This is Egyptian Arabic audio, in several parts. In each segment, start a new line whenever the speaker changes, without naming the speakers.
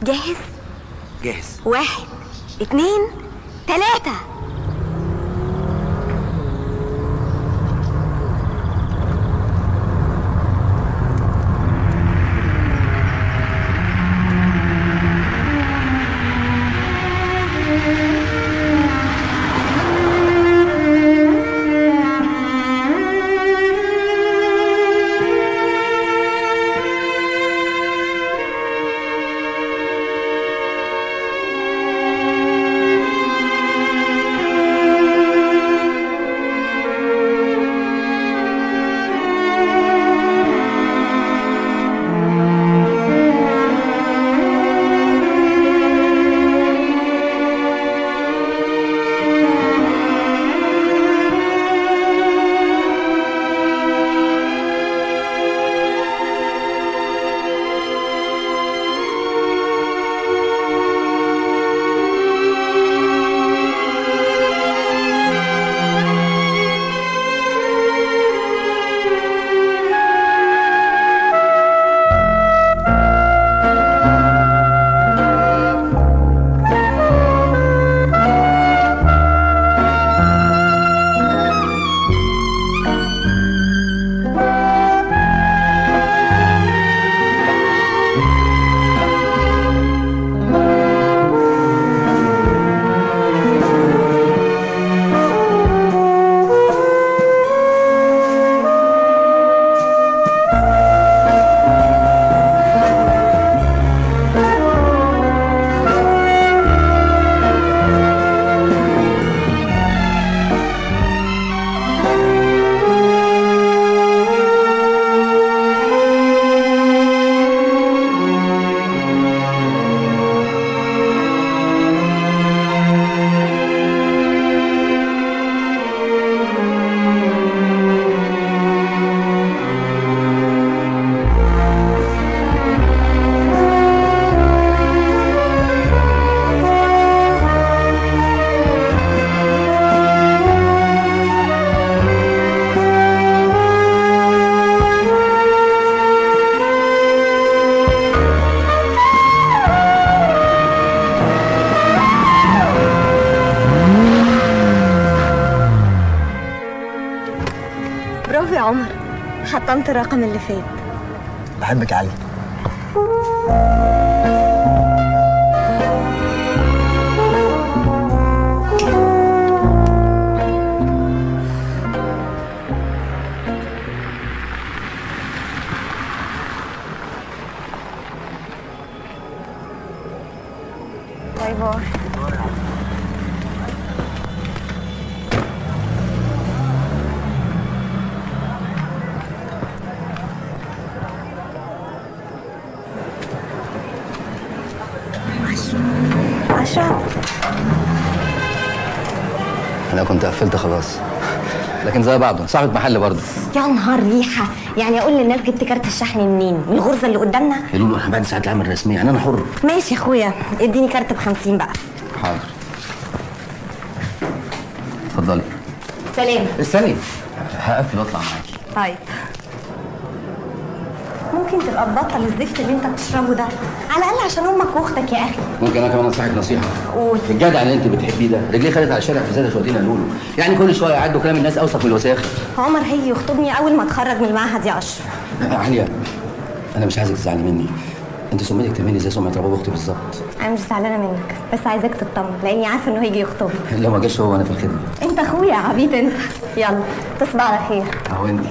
جاهز
جاهز
واحد اتنين تلاتة برافو يا عمر حطمت الرقم اللي فات
بحبك يا علي
باي باي أشرف
انا كنت قفلت خلاص لكن زي بعضه صاحبة محل برضه
يا نهار ريحة يعني أقول للناس جبت كارت الشحن منين؟ من الغرزة اللي قدامنا؟
قالوا له احنا بعد ساعات العمل الرسميه يعني انا حر
ماشي يا أخويا اديني كارت بخمسين بقى
حاضر اتفضلي
سلام
استني هقفل واطلع معاكي
طيب ممكن تبقى تبطل الزفت اللي انت بتشربه ده على الاقل عشان امك واختك يا اخي
ممكن انا كمان انصحك نصيحه
قول
الجدع اللي انت بتحبيه ده رجليه خدت على الشارع في زاد شويتين قالوا له يعني كل شويه يعدوا كلام الناس اوسخ من الوساخه
عمر هيجي يخطبني اول ما اتخرج من المعهد يا اشرف
عليا انا مش عايزك تزعلي مني انت سميتك تمني زي سمعه رباب اختي بالظبط
انا مش زعلانه منك بس عايزاك تطمن لاني عارفه انه هيجي يخطبني
لو ما جاش هو انا في الخدمه
انت اخويا يا عبيط انت يلا تصبح على خير
اهو انت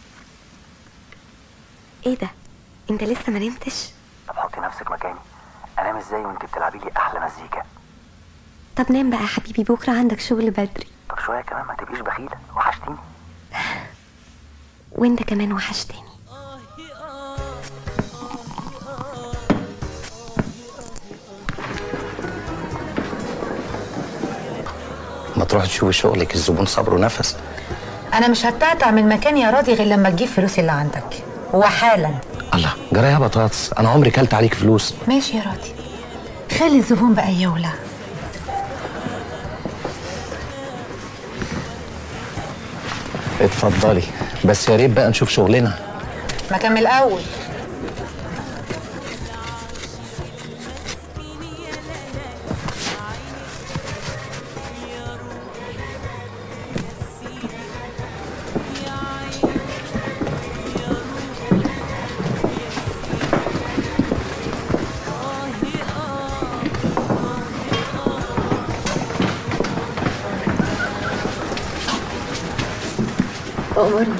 ايه ده انت لسه ما نمتش
طب حطي نفسك مكاني
انام ازاي وانت بتلعبي لي احلى مزيكا
طب نام بقى يا حبيبي بكره عندك شغل بدري
طب شويه كمان ما تبقيش بخيله وحشتيني
وانت كمان وحشتني
ما تروح تشوفي شغلك الزبون صبره نفس
انا مش هتقطع من مكاني يا راضي غير لما تجيب فلوسي اللي عندك وحالا
الله جرى يا بطاطس انا عمري كلت عليك فلوس
ماشي يا راضي خلي الزبون بقى يولع
اتفضلي بس يا ريت بقى نشوف شغلنا
ما كان من الاول
أمرني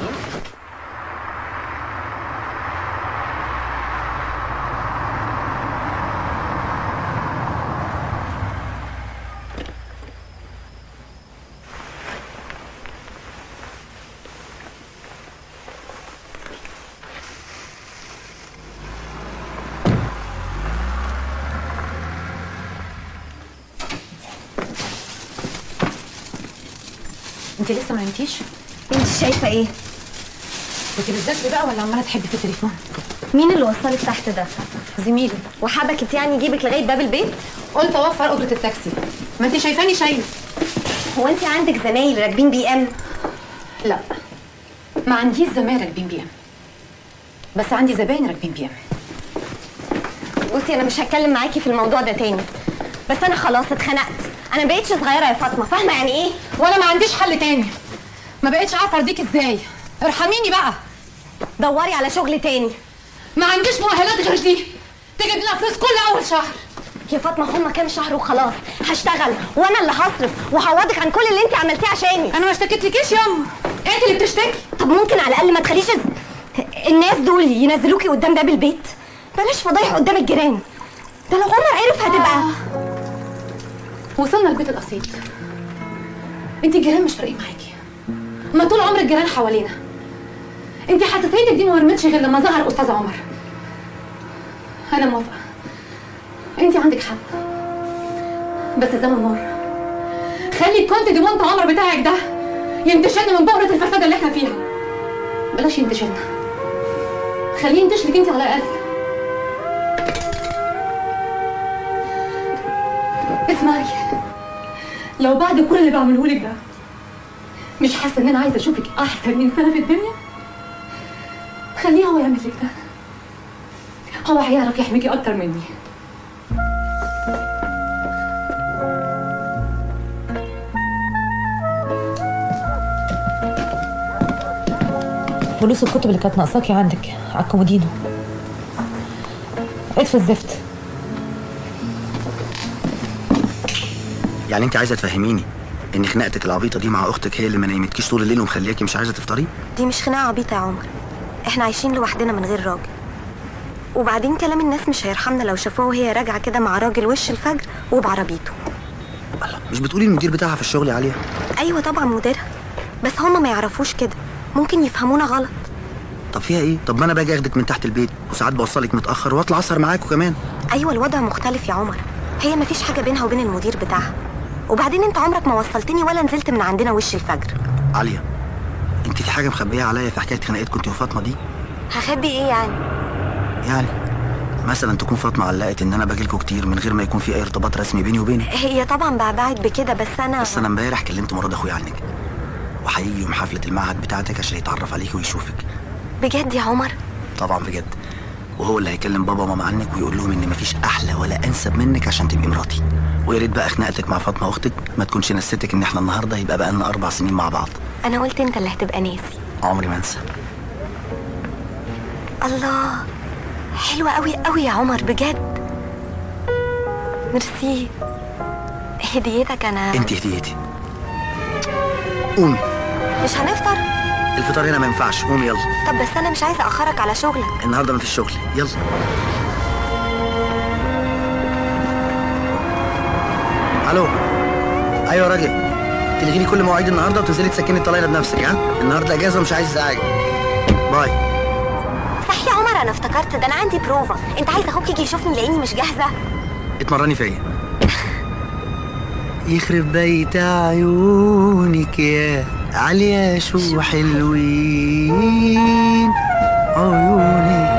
انت لسه ما نمتيش
انت شايفه ايه
كنت بتذاكري بقى ولا عماله تحبي في التليفون
مين اللي وصلك تحت ده
زميلي
وحبكت يعني يجيبك لغايه باب البيت
قلت اوفر اجره التاكسي ما انت شايفاني شايله
هو انت عندك زمايل راكبين بي ام
لا ما عنديش زمايل راكبين بي ام بس عندي زباين راكبين بي ام
بصي انا مش هتكلم معاكي في الموضوع ده تاني بس انا خلاص اتخنقت انا مبقتش صغيره يا فاطمه فاهمه يعني ايه
وانا ما عنديش حل تاني ما بقتش عارفه ارضيك ازاي ارحميني بقى
دوري على شغل تاني
ما عنديش مؤهلات غير دي تجيب لنا فلوس كل اول شهر
يا فاطمه هما كام شهر وخلاص هشتغل وانا اللي هصرف وهعوضك عن كل اللي انت عملتيه عشاني
انا ما اشتكيتلكيش ياما انت اللي بتشتكي
طب ممكن على الاقل ما تخليش الز- الناس دول ينزلوكي قدام باب البيت بلاش فضايح قدام الجيران ده لو عمر عرف هتبقى
وصلنا البيت القصيد انت الجيران مش فارقين معاكي ما طول عمر الجيران حوالينا انت حساسيتك دي ما ورمتش غير لما ظهر استاذ عمر انا موافقه انت عندك حق بس الزمن مر خلي الكونت دي وانت عمر بتاعك ده ينتشلنا من بؤرة الفساد اللي احنا فيها بلاش ينتشلنا خليه ينتشلك انت على الاقل اسمعي لو بعد كل اللي بعمله لك ده مش حاسه ان انا عايزه اشوفك احسن انسانه في الدنيا خليه هو يعمل لك ده هو هيعرف يحميكي اكتر مني فلوس الكتب اللي كانت ناقصاكي عندك على الكومودينو اطفي الزفت
يعني انت عايزه تفهميني ان خناقتك العبيطه دي مع اختك هي اللي ما نيمتكيش طول الليل ومخلياكي مش عايزه تفطري
دي مش خناقه عبيطه يا عمر احنا عايشين لوحدنا من غير راجل وبعدين كلام الناس مش هيرحمنا لو شافوها وهي راجعه كده مع راجل وش الفجر وبعربيته
الله مش بتقولي المدير بتاعها في الشغل عليها
ايوه طبعا مديرها بس هما ما يعرفوش كده ممكن يفهمونا غلط
طب فيها ايه طب ما انا باجي اخدك من تحت البيت وساعات بوصلك متاخر واطلع اسهر معاكوا كمان
ايوه الوضع مختلف يا عمر هي مفيش حاجه بينها وبين المدير بتاعها وبعدين انت عمرك ما وصلتني ولا نزلت من عندنا وش الفجر
عاليه انت في حاجه مخبيه عليا في حكايه خناقتكم انت وفاطمه دي
هخبي ايه يعني
يعني مثلا تكون فاطمه علقت ان انا باجيلكوا كتير من غير ما يكون في اي ارتباط رسمي بيني وبينك
هي طبعا بعبعت بكده بس انا
بس انا امبارح كلمت مراد اخويا عنك وهيجي يوم حفله المعهد بتاعتك عشان يتعرف عليك ويشوفك
بجد يا عمر
طبعا بجد وهو اللي هيكلم بابا وماما عنك ويقول لهم ان مفيش احلى ولا انسب منك عشان تبقي مراتي ويا ريت بقى خناقتك مع فاطمه اختك ما تكونش نستك ان احنا النهارده يبقى بقى لنا اربع سنين مع بعض
انا قلت انت اللي هتبقى ناسي
عمري ما انسى
الله حلوة قوي قوي يا عمر بجد ميرسي هديتك انا
انت هديتي قومي
مش هنفطر
الفطار هنا ما ينفعش قومي يلا
طب بس انا مش عايزه اخرك على شغلك
النهارده مفيش شغل يلا الو ايوه يا راجل تلغي لي كل مواعيد النهارده وتنزلي تسكني الطلاينه بنفسك ها النهارده اجازه ومش عايز ازعاج باي
صح يا عمر انا افتكرت ده انا عندي بروفا انت عايز اخوك يجي يشوفني يلاقيني مش جاهزه
اتمرني فيا يخرب بيت عيونك يا عليا شو حلوين عيونك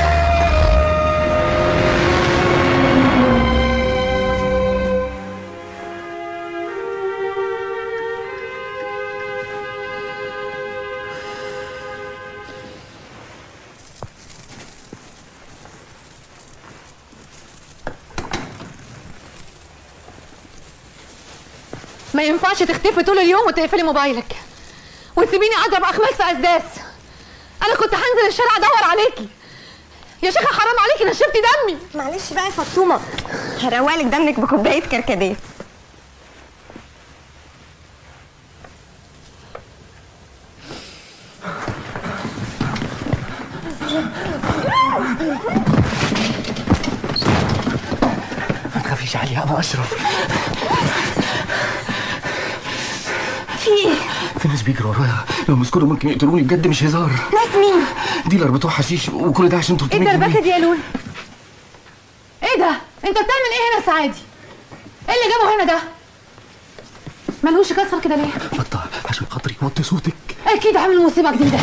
ما ينفعش تختفي طول اليوم وتقفلي موبايلك وتسيبيني اضرب اخماس في اسداس انا كنت هنزل الشارع ادور عليكي يا شيخه حرام عليكي نشفتي دمي
معلش بقى يا فطومه هروالك دمك بكوبايه كركديه
ما تخافيش عليها انا اشرف
في ايه
في ناس بيجروا ورايا لو مسكوني ممكن يقتلوني بجد مش هزار
ناس مين
ديلر بتوع حشيش وكل ده عشان 300
ايه
جنيه
الدربكه دي يا لول ايه ده انت بتعمل ايه هنا سعادي ايه اللي جابه هنا ده ملوش كسر كده ليه
بطة عشان خاطري وطي صوتك
اكيد عامل مصيبه جديده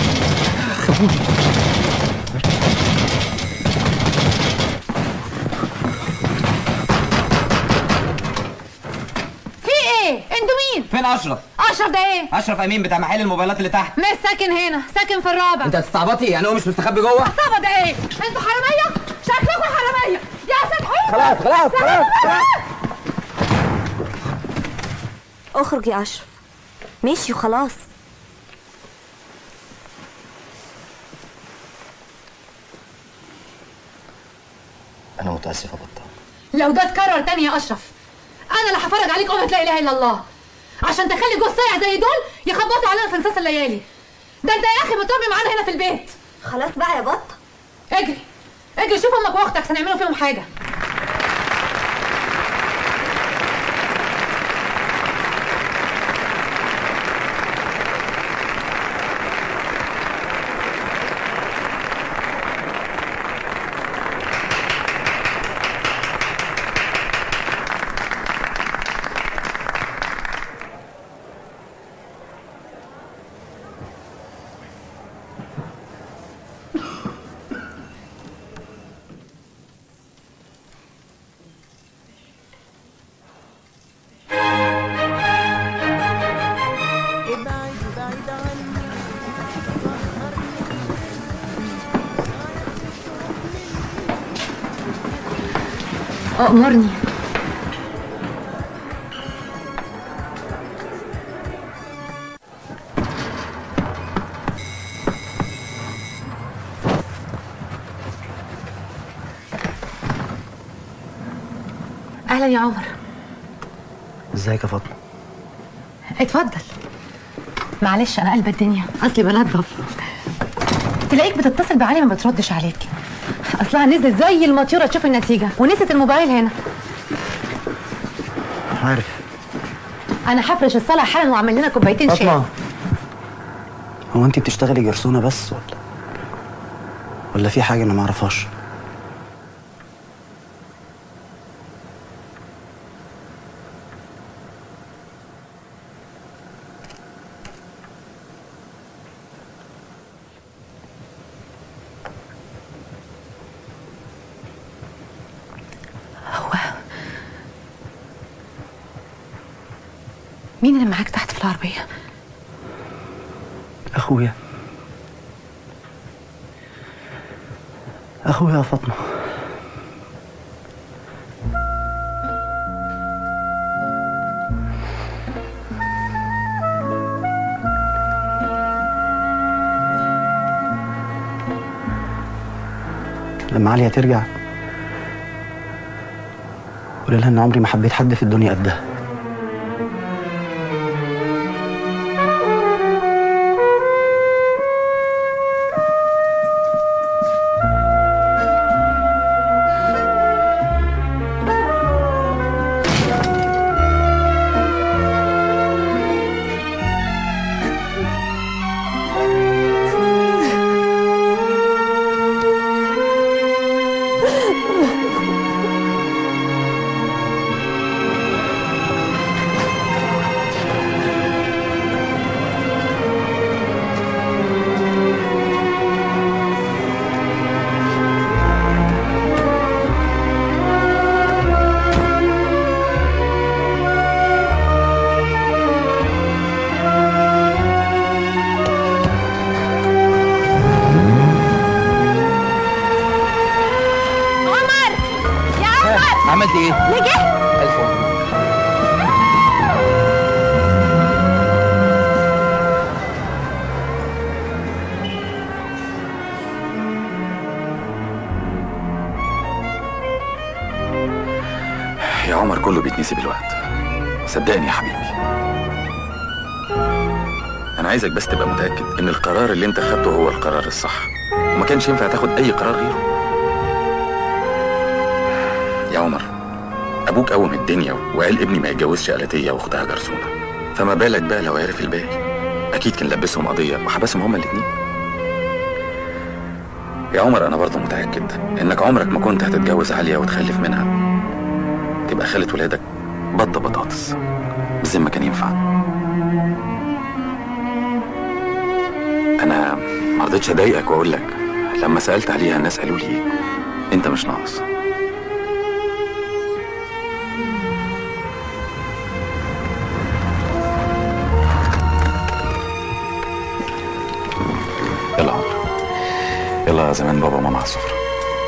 في ايه انتوا مين
فين اشرف؟
اشرف ده ايه
اشرف امين بتاع محل الموبايلات اللي تحت
مش ساكن هنا ساكن في الرابع
انت هتستعبطي يعني هو مش مستخبي جوه؟
طب ده ايه انتوا حراميه شكلكم حراميه يا فتحي
خلاص خلاص خلاص خلاص
اخرج يا اشرف ماشي وخلاص
انا متاسف يا بطة
لو ده اتكرر تاني يا اشرف انا اللي هفرج عليك امة لا اله الا الله عشان تخلي جوز صايع زي دول يخبطوا علينا في نصاص الليالي ده انت يا اخي متربي معانا هنا في البيت
خلاص بقى يا بط
اجري اجري شوف امك واختك سنعملوا فيهم حاجه أأمرني أهلا يا عمر
ازيك يا فاطمه
اتفضل معلش أنا قلب الدنيا أصلي بنضف تلاقيك بتتصل بعلي ما بتردش عليك أصلها نزلت زي المطيرة تشوف النتيجة ونسيت الموبايل هنا
عارف
أنا هفرش الصلاة حالا وأعمل لنا كوبايتين شاي
فاطمه هو انت بتشتغلي جرسونه بس ولا ولا في حاجه انا ما اعرفهاش
هو مين اللي معاك تحت في العربية؟
اخويا اخويا يا فاطمه لما عليا ترجع قول لها ان عمري ما حبيت حد في الدنيا قدها
عملت ايه؟
نجح
الف مبروك
يا عمر كله بيتنسي بالوقت صدقني يا حبيبي انا عايزك بس تبقى متاكد ان القرار اللي انت خدته هو القرار الصح وما كانش ينفع تاخد اي قرار غيره يا عمر ابوك قوم الدنيا وقال ابني ما يتجوزش قلتيه واختها جرسونه فما بالك بقى لو عرف الباقي اكيد كان لبسهم قضيه وحبسهم هما الاتنين يا عمر انا برضه متاكد انك عمرك ما كنت هتتجوز عليا وتخلف منها تبقى خالة ولادك بطة بطاطس بالذمة كان ينفع أنا ما رضيتش أضايقك وأقول لك لما سألت عليها الناس قالوا لي أنت مش ناقص يلا يا عمر يلا يا زمان بابا وماما على السفرة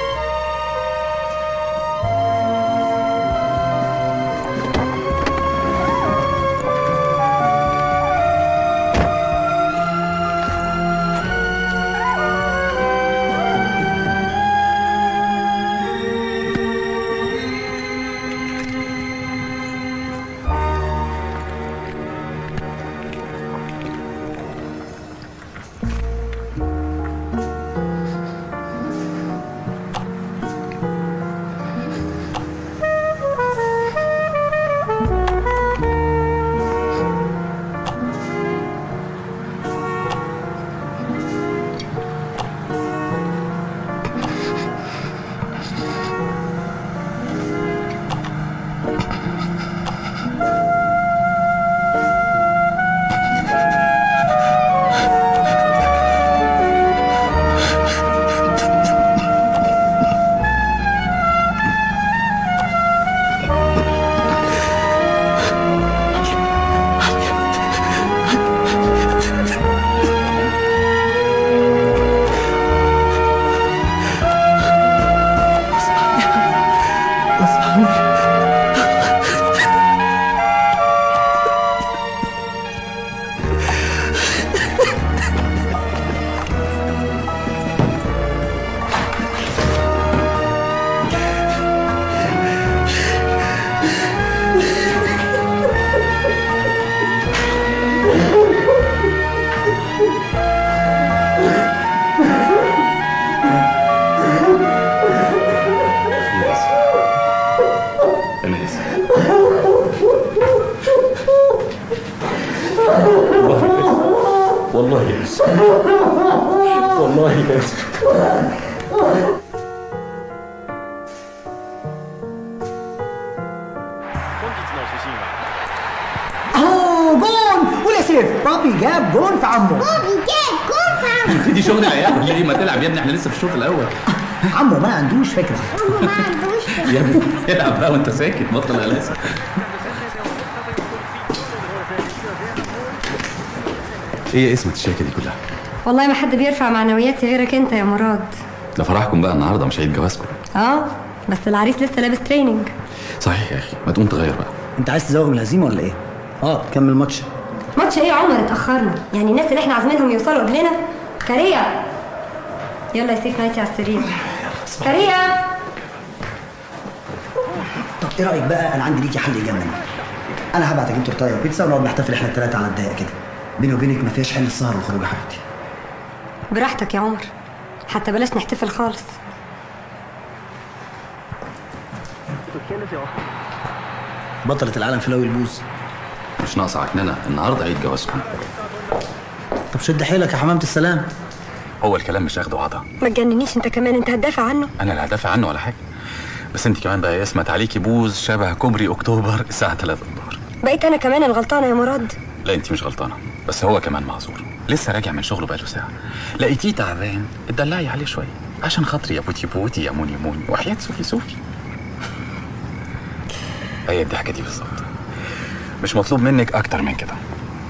أنا آسف
والله اسف والله اسف
اهو جون قول يا سيف بابي جاب جون في عمه
دي شغل عيال ولا ايه ما تلعب يا ابني احنا لسه في الشوط الاول
عمه ما عندوش فكره
يا ابني العب بقى وانت ساكت بطل قلاسه
ايه اسم الشركة دي كلها؟
والله ما حد بيرفع معنوياتي غيرك انت يا مراد
ده فرحكم بقى النهارده مش عيد جوازكم
اه بس العريس لسه لابس تريننج
صحيح يا اخي ما تقوم تغير بقى
انت عايز تزوغ من الهزيمه ولا ايه؟ اه كمل ماتش
ماتش ايه يا عمر اتاخرنا يعني الناس اللي احنا عازمينهم يوصلوا قبلنا كاريا يلا يا سيف نايتي على السرير كاريا
طب ايه رايك بقى انا عندي ليكي حل يجنن انا هبعت اجيب تورتايه وبيتزا ونقعد نحتفل احنا الثلاثه على الضيق كده بيني وبينك ما فيهاش حل السهر والخروج يا حبيبتي
براحتك يا عمر حتى بلاش نحتفل خالص
بطلة العالم في لوي البوز
مش ناقصة عكننة النهارده عيد جوازكم
طب شد حيلك يا حمامة السلام
هو الكلام مش اخده وعطا
ما تجننيش انت كمان انت هتدافع عنه
انا لا هدافع عنه ولا حاجة بس انت كمان بقى يسمت عليكي بوز شبه كوبري اكتوبر الساعة 3 الظهر
بقيت انا كمان الغلطانه يا مراد
لا انت مش غلطانة بس هو كمان معذور لسه راجع من شغله بقاله ساعة لقيتيه تعبان اتدلعي عليه شوية عشان خاطري يا بوتي بوتي يا موني موني وحياة سوفي سوفي هي الضحكة دي بالظبط مش مطلوب منك اكتر من كده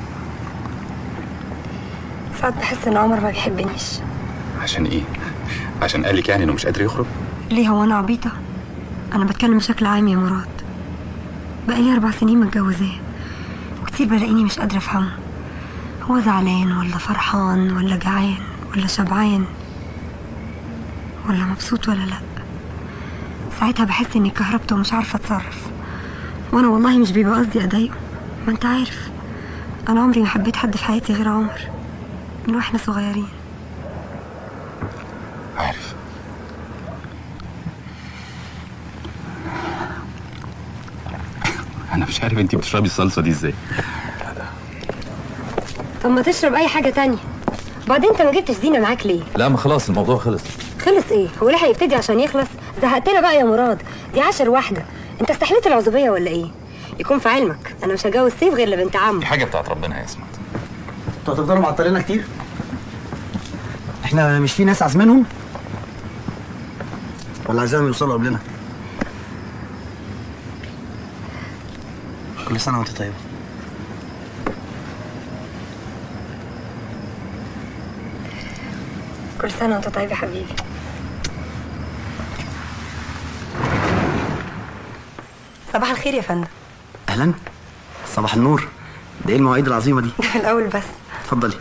ساعات بحس ان عمر ما بيحبنيش
عشان ايه عشان قالك يعني انه مش قادر يخرج
ليه هو انا عبيطه انا بتكلم بشكل عام يا مراد بقالي اربع سنين متجوزاه وكتير بلاقيني مش قادره افهمه هو زعلان ولا فرحان ولا جعان ولا شبعان ولا مبسوط ولا لا ساعتها بحس اني كهربت ومش عارفه اتصرف وانا والله مش بيبقى قصدي اضايقه ما انت عارف انا عمري ما حبيت حد في حياتي غير عمر من واحنا صغيرين
عارف انا مش عارف انت بتشربي الصلصه دي ازاي
طب ما تشرب اي حاجه تانية بعدين انت ما جبتش زينه معاك ليه
لا ما خلاص الموضوع خلص
خلص ايه هو ليه هيبتدي عشان يخلص زهقتنا بقى يا مراد دي عشر واحده انت استحليت العزوبيه ولا ايه يكون في علمك انا مش هجوز سيف غير لبنت عمه
دي حاجه بتاعت ربنا يا اسمت
انتوا هتفضلوا معطليننا كتير احنا مش في ناس عازمينهم ولا عايزاهم يوصلوا قبلنا كل سنه وانت طيبه
كل سنه وانت طيب يا حبيبي صباح الخير يا فندم
اهلا صباح النور ده ايه المواعيد العظيمه دي
ده في الاول بس
اتفضلي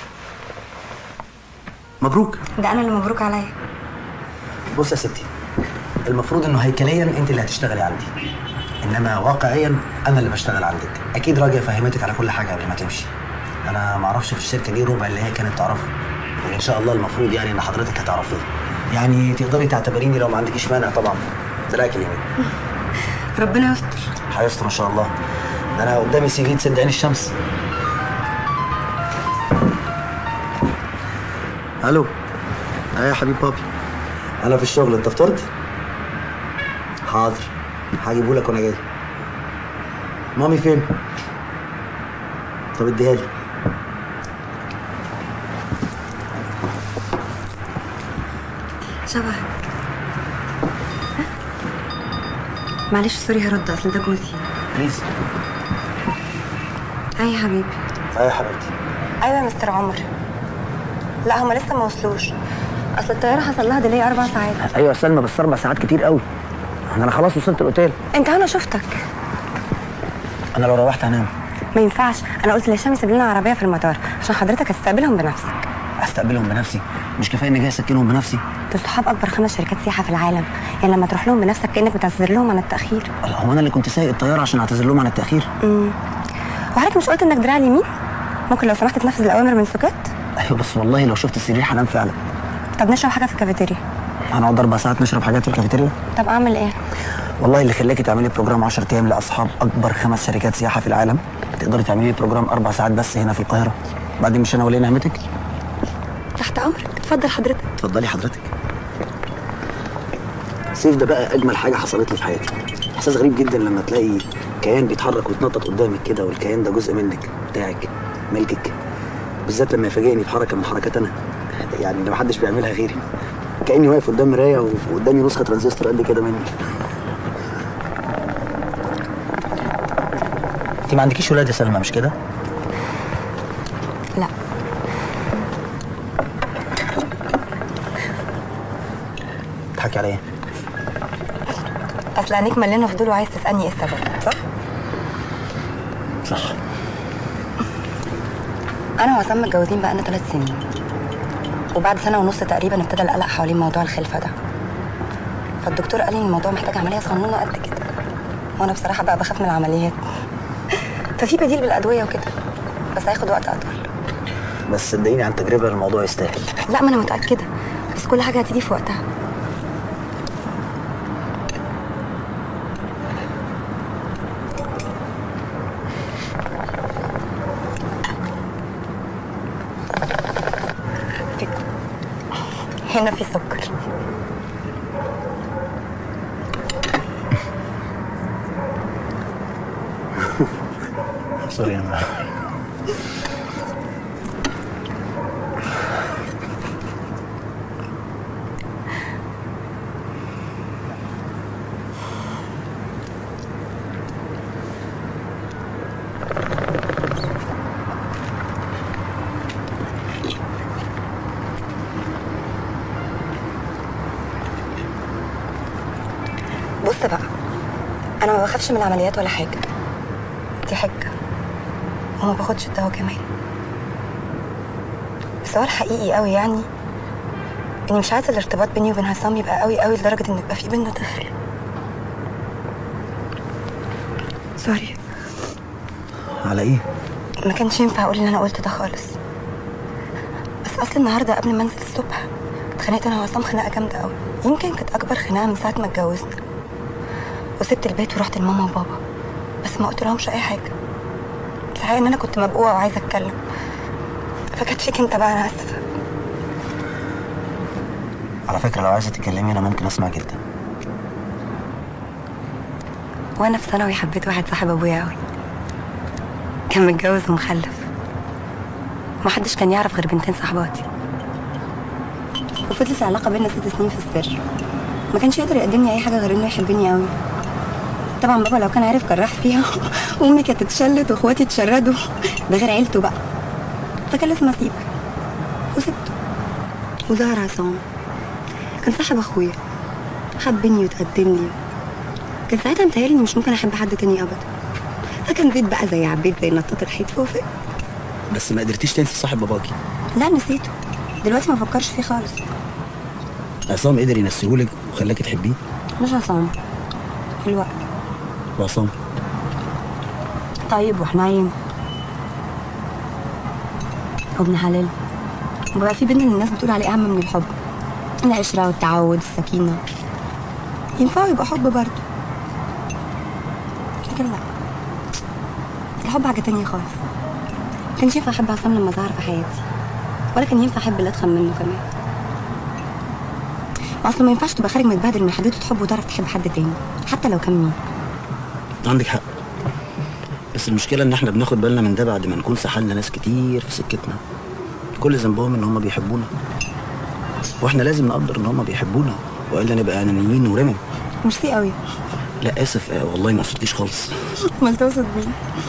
مبروك
ده انا اللي مبروك عليا
بص يا ستي المفروض انه هيكليا انت اللي هتشتغلي عندي انما واقعيا انا اللي بشتغل عندك اكيد راجع فهمتك على كل حاجه قبل ما تمشي انا ما اعرفش في الشركه دي ربع اللي هي كانت تعرفه وان شاء الله المفروض يعني ان حضرتك هتعرفيه يعني تقدري تعتبريني لو ما عندكيش مانع طبعا تلاقي كلمه
ربنا يستر
هيستر ان شاء الله ده انا قدامي سي في تسد عين الشمس الو ايه يا حبيب بابي انا في الشغل انت فطرت حاضر هجيبه لك وانا جاي مامي فين طب اديها لي
شبهك معلش سوري هرد اصل ده جوزي
بليز
هاي يا حبيبي
ايه يا حبيبتي
ايوه يا مستر عمر لا هما لسه ما وصلوش اصل الطياره حصل لها ديلي اربع ساعات
ايوه يا سلمى بس اربع ساعات كتير قوي انا خلاص وصلت الاوتيل
انت انا شفتك
انا لو روحت هنام
ما ينفعش انا قلت لهشام يسيب لنا عربيه في المطار عشان حضرتك هتستقبلهم بنفسك
استقبلهم بنفسي مش كفايه اني جاي اسكنهم بنفسي
دول صحاب اكبر خمس شركات سياحه في العالم يعني لما تروح لهم بنفسك كانك بتعتذر لهم عن التاخير
هو انا اللي كنت سايق الطياره عشان اعتذر لهم عن التاخير
امم وحضرتك مش قلت انك دراع اليمين ممكن لو سمحت تنفذ الاوامر من سكات
ايوه بس والله لو شفت السرير هنام فعلا
طب نشرب حاجه في الكافيتيريا
هنقعد اربع ساعات نشرب حاجات في الكافيتيريا
طب اعمل ايه
والله اللي خلاكي تعملي بروجرام 10 ايام لاصحاب اكبر خمس شركات سياحه في العالم تقدري تعملي بروجرام اربع ساعات بس هنا في القاهره بعدين مش انا ولي نعمتك
تحت امرك اتفضل حضرتك
اتفضلي حضرتك سيف ده بقى اجمل حاجه حصلت لي في حياتي احساس غريب جدا لما تلاقي كيان بيتحرك ويتنطط قدامك كده والكيان ده جزء منك بتاعك ملكك بالذات لما يفاجئني بحركه من حركات انا يعني اللي محدش بيعملها غيري كاني واقف قدام مرايه وقدامي نسخه ترانزستور قد كده مني انت ما عندكيش ولاد يا سلمى مش كده؟
لا
بتضحكي على ايه؟
اصل عينيك مليانه فضول وعايز تسالني ايه السبب صح
صح
انا وعصام متجوزين بقالنا ثلاث سنين وبعد سنه ونص تقريبا ابتدى القلق حوالين موضوع الخلفه ده فالدكتور قال لي ان الموضوع محتاج عمليه صغنونه قد كده وانا بصراحه بقى بخاف من العمليات ففي بديل بالادويه وكده بس هياخد وقت اطول
بس صدقيني عن تجربه الموضوع يستاهل
لا ما انا متاكده بس كل حاجه هتيجي في وقتها هنا في سكر
سوري انا
بص بص بقى انا ما بخافش من العمليات ولا حاجه دي حجه وما باخدش الدواء كمان بس هو الحقيقي قوي يعني اني مش عايزه الارتباط بيني وبين عصام يبقى قوي قوي لدرجه ان يبقى في بينا طفل سوري
على ايه؟
ما كانش ينفع اقول اللي انا قلت ده خالص بس اصل النهارده قبل ما انزل الصبح اتخانقت انا وعصام خناقه جامده قوي يمكن كانت اكبر خناقه من ساعه ما اتجوزنا وسبت البيت ورحت لماما وبابا بس ما قلت لهمش اي حاجه الحقيقه ان انا كنت مبقوعه وعايزه اتكلم فكانت فيك انت بقى انا اسفه
على فكره لو عايزه تتكلمي انا ممكن اسمع جدا
وانا في ثانوي حبيت واحد صاحب ابويا قوي كان متجوز ومخلف محدش كان يعرف غير بنتين صاحباتي وفضلت العلاقة بينا ست سنين في السر ما كانش يقدر يقدم لي أي حاجة غير إنه يحبني قوي طبعا بابا لو كان عارف كان راح فيها وأمي كانت اتشلت وإخواتي اتشردوا ده غير عيلته بقى فكان لازم أسيبه وسبته وظهر عصام كان صاحب أخويا حبني وتقدم لي كان ساعتها متهيألي إني مش ممكن أحب حد تاني أبدا فكان زيد بقى زي عبيد زي نطاط الحيط فوق
بس ما قدرتيش تنسي صاحب باباكي
لا نسيته دلوقتي ما بفكرش فيه خالص
عصام قدر ينسيهولك وخلاكي تحبيه
مش عصام الوقت
وعصام
طيب وحنين وابن حلال وبقى في بينا اللي الناس بتقول عليه أهم من الحب العشرة والتعود السكينة ينفعوا يبقى حب برضه لكن لا الحب حاجة تانية خالص كانش ينفع أحب عصام لما ظهر في حياتي ولا كان ينفع أحب اللي أتخن منه كمان أصلا ما ينفعش تبقى خارج متبهدل من حدوته حب وتعرف تحب حد تاني حتى لو كان مين
عندك حق بس المشكله ان احنا بناخد بالنا من ده بعد ما نكون سحلنا ناس كتير في سكتنا كل ذنبهم ان هم بيحبونا واحنا لازم نقدر ان هم بيحبونا والا نبقى انانيين ورمم
ميرسي قوي
لا اسف آه، والله ما قصدتيش خالص
امال تقصد مين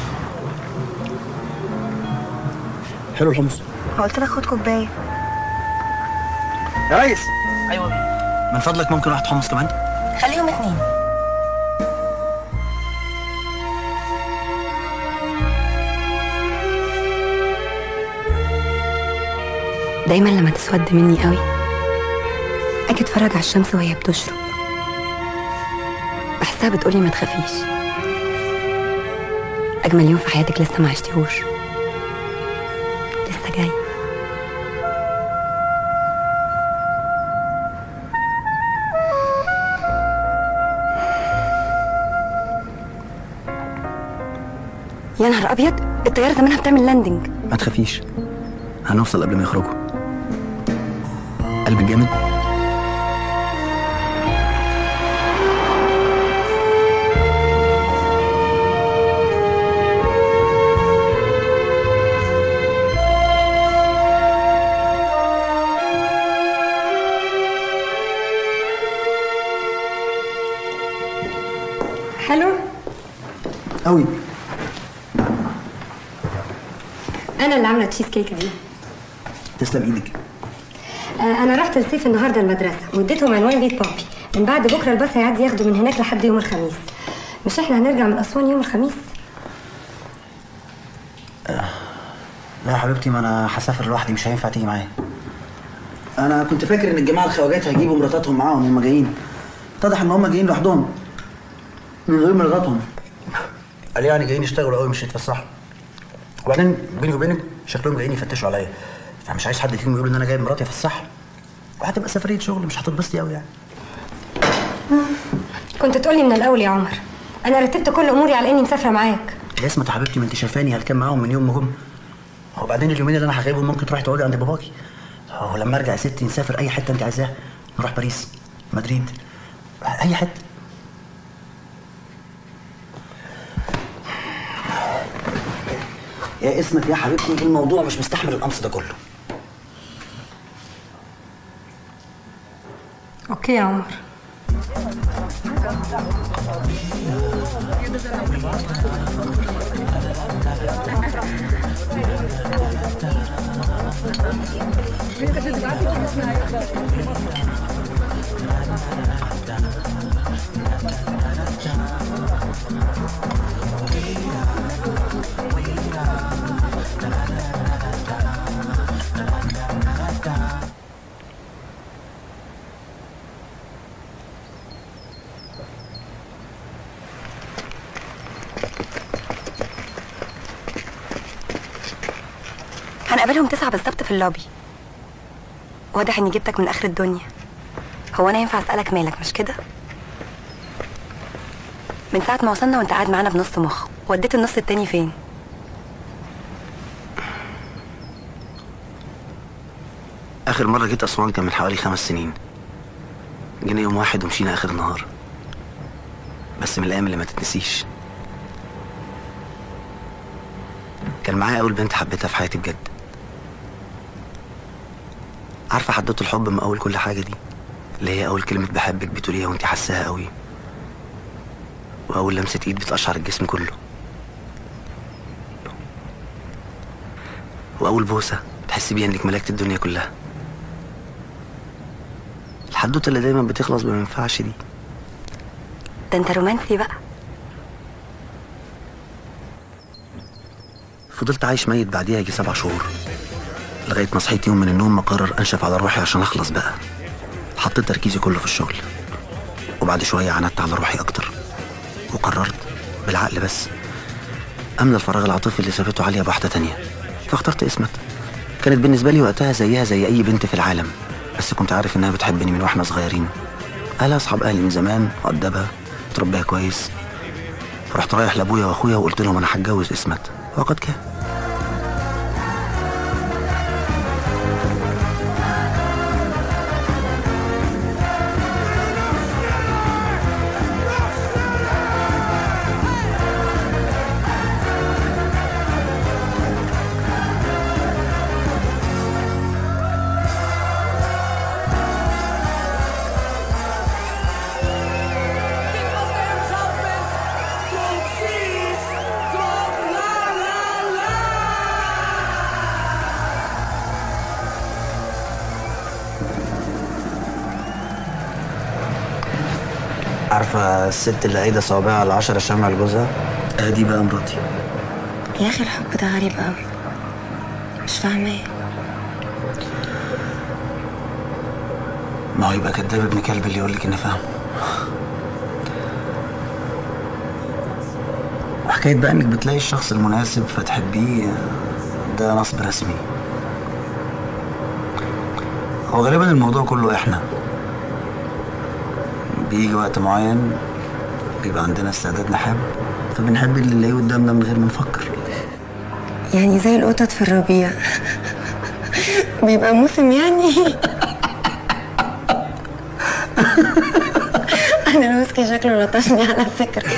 حلو الحمص
قلت لك خد كوبايه
يا ريس ايوه من فضلك ممكن واحد حمص كمان
خليهم اتنين دايما لما تسود مني قوي اجي اتفرج على الشمس وهي بتشرق بحسها بتقولي ما تخافيش اجمل يوم في حياتك لسه ما عشتيهوش لسه جاي يا نهار ابيض الطياره زمانها بتعمل لاندنج
ما تخافيش هنوصل قبل ما يخرجوا قلبك جامد
حلو
قوي
انا اللي عامله تشيز كيك دي
تسلم ايدك
آه، انا رحت لسيف النهارده المدرسه واديتهم عنوان بيت بابي من بعد بكره الباص هيعدي ياخده من هناك لحد يوم الخميس مش احنا هنرجع من اسوان يوم الخميس
لا يا حبيبتي ما انا هسافر لوحدي مش هينفع تيجي معايا انا كنت فاكر ان الجماعه الخواجات هيجيبوا مراتاتهم معاهم وهم جايين اتضح ان هم جايين لوحدهم من غير مراتاتهم قال يعني جايين يشتغلوا قوي مش يتفسحوا وبعدين بيني وبينك شكلهم جايين يفتشوا عليا فمش عايز حد فيهم يقول ان انا جايب مراتي افسحها وهتبقى سفريه شغل مش هتتبسطي قوي يعني
كنت تقولي من الاول يا عمر انا رتبت كل اموري على اني مسافره معاك
يا اسمة يا حبيبتي ما انت شايفاني هلكان معاهم من يوم ما جم وبعدين اليومين اللي انا هغيبهم ممكن تروحي تقعدي عند باباكي ولما ارجع يا ستي نسافر اي حته انت عايزاها نروح باريس مدريد اي حته يا اسمة يا حبيبتي الموضوع مش مستحمل القمص ده كله
اوكي يا عمر
هنقابلهم تسعة بالظبط في اللوبي واضح اني جبتك من اخر الدنيا هو انا ينفع اسالك مالك مش كده من ساعة ما وصلنا وانت قاعد معانا بنص مخ وديت النص التاني فين
اخر مره جيت اسوان كان من حوالي خمس سنين جينا يوم واحد ومشينا اخر النهار بس من الايام اللي ما تتنسيش كان معايا اول بنت حبيتها في حياتي بجد عارفه حدوته الحب من اول كل حاجه دي اللي هي اول كلمه بحبك بتقوليها وانت حاساها قوي واول لمسه ايد بتقشعر الجسم كله واول بوسه تحس بيها انك ملكت الدنيا كلها الحدوته اللي دايما بتخلص بما ينفعش دي
ده انت رومانسي بقى
فضلت عايش ميت بعديها يجي سبع شهور لغاية ما صحيت يوم من النوم مقرر أنشف على روحي عشان أخلص بقى حطيت تركيزي كله في الشغل وبعد شوية عندت على روحي أكتر وقررت بالعقل بس أملى الفراغ العاطفي اللي سابته عليا بواحدة تانية فاخترت اسمت كانت بالنسبة لي وقتها زيها زي أي بنت في العالم بس كنت عارف إنها بتحبني من وإحنا صغيرين أهلها أصحاب أهلي من زمان مؤدبة تربيها كويس رحت رايح لأبويا وأخويا وقلت لهم أنا هتجوز اسمت وقد كان عارفة الست اللي قايدة صوابعها على عشرة شمع لجوزها؟ آه دي بقى مراتي
يا اخي الحب ده غريب قوي مش فاهماه
ما هو يبقى كداب ابن كلب اللي يقول لك اني فاهم وحكاية بقى انك بتلاقي الشخص المناسب فتحبيه ده نصب رسمي هو غالبا الموضوع كله احنا بيجي وقت معين بيبقى عندنا استعداد نحب فبنحب اللي نلاقيه قدامنا من غير ما نفكر
يعني زي القطط في الربيع بيبقى موسم يعني انا الويسكي شكله لطشني على فكره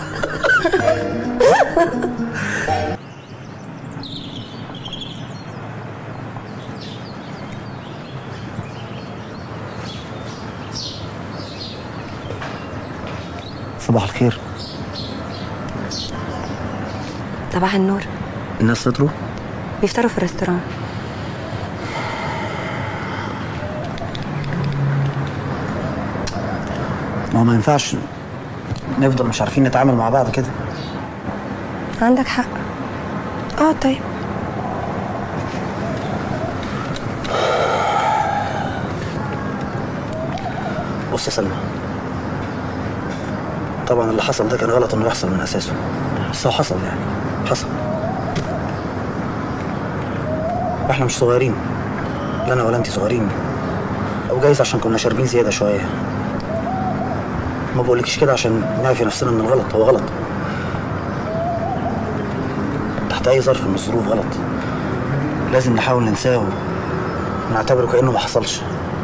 صباح الخير
صباح النور
الناس فطروا
بيفطروا في الريستوران
ما هو ما ينفعش نفضل مش عارفين نتعامل مع بعض كده
عندك حق اه طيب
بص يا سلمى طبعا اللي حصل ده كان غلط انه يحصل من اساسه بس هو حصل يعني حصل احنا مش صغيرين لا انا ولا انت صغيرين او جايز عشان كنا شاربين زياده شويه ما بقولكش كده عشان نعفي نفسنا من الغلط هو غلط تحت اي ظرف من الظروف غلط لازم نحاول ننساه ونعتبره كانه ما حصلش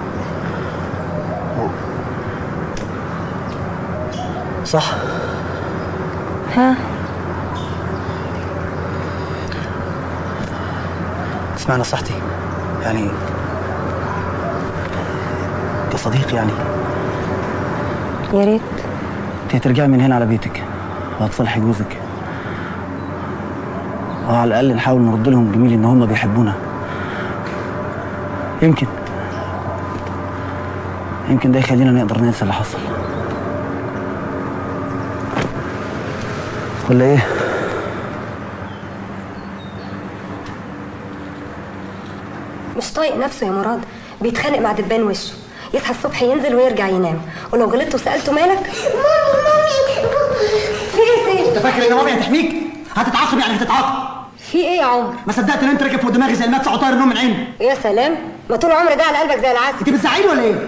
صح
ها
اسمع نصيحتي يعني كصديق يعني
يا ريت
انت هترجعي من هنا على بيتك وهتصالحي جوزك وعلى الاقل نحاول نرد لهم الجميل ان هم بيحبونا يمكن يمكن ده يخلينا نقدر ننسى اللي حصل ولا ايه؟
مش طايق نفسه يا مراد بيتخانق مع دبان وشه يصحى الصبح ينزل ويرجع ينام ولو غلطت وسالته مالك في ايه سيف
انت فاكر ان مامي هتحميك هتتعاقب يعني هتتعاقب
في ايه يا عمر
ما صدقت ان انت راكب فوق دماغي زي المدفع وطاير النوم من عيني
يا سلام ما طول عمري ده على قلبك زي العسل
انت بتزعيني ولا ايه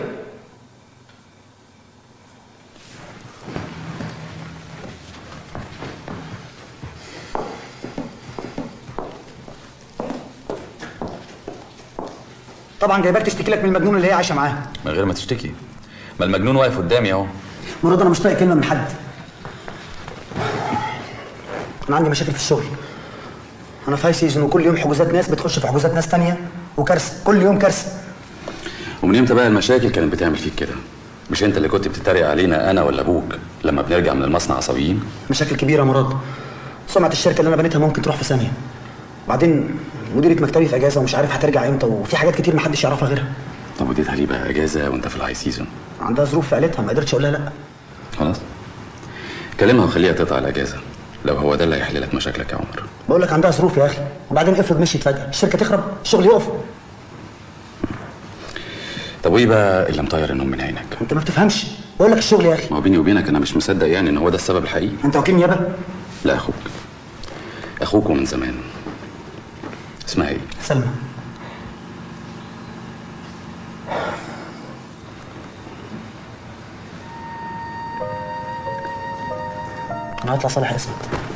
طبعا جايباك تشتكي لك من المجنون اللي هي عايشه معاه
من غير ما تشتكي ما المجنون واقف قدامي اهو
مراد انا مش طايق كلمه من حد انا عندي مشاكل في الشغل انا في هاي سيزون وكل يوم حجوزات ناس بتخش في حجوزات ناس تانية وكارثه كل يوم كارثه
ومن امتى بقى المشاكل كانت بتعمل فيك كده مش انت اللي كنت بتتريق علينا انا ولا ابوك لما بنرجع من المصنع عصبيين
مشاكل كبيره يا مراد سمعه الشركه اللي انا بنيتها ممكن تروح في ثانيه بعدين مديره مكتبي في اجازه ومش عارف هترجع امتى وفي حاجات كتير محدش يعرفها غيرها
طب وديتها ليه بقى اجازه وانت في الهاي سيزون
عندها ظروف في عيلتها ما قدرتش اقول لها لا
خلاص كلمها وخليها تقطع الاجازه لو هو ده اللي هيحل لك مشاكلك يا عمر
بقول لك عندها ظروف يا اخي وبعدين افرض مشيت فجاه الشركه تخرب الشغل يقف
طب وايه بقى اللي مطير النوم من عينك
انت ما بتفهمش بقول لك الشغل يا اخي
ما هو بيني وبينك انا مش مصدق يعني ان هو ده السبب الحقيقي
انت وكيل نيابه
لا اخوك اخوك ومن زمان اسمها ايه
سلمى انا هطلع صالح اسمك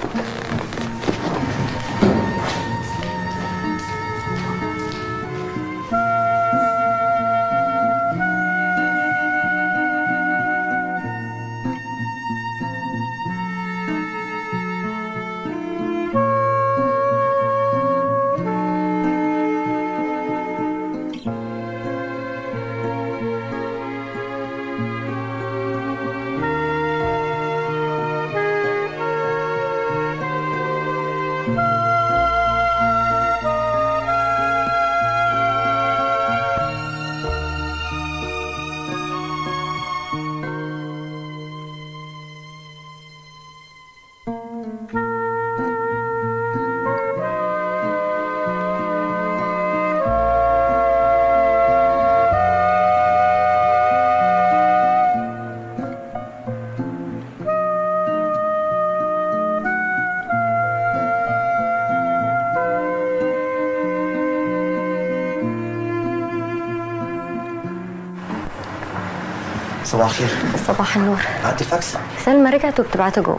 صباح الخير
صباح النور
بعت الفاكس
سلمى رجعت وبتبعته جوه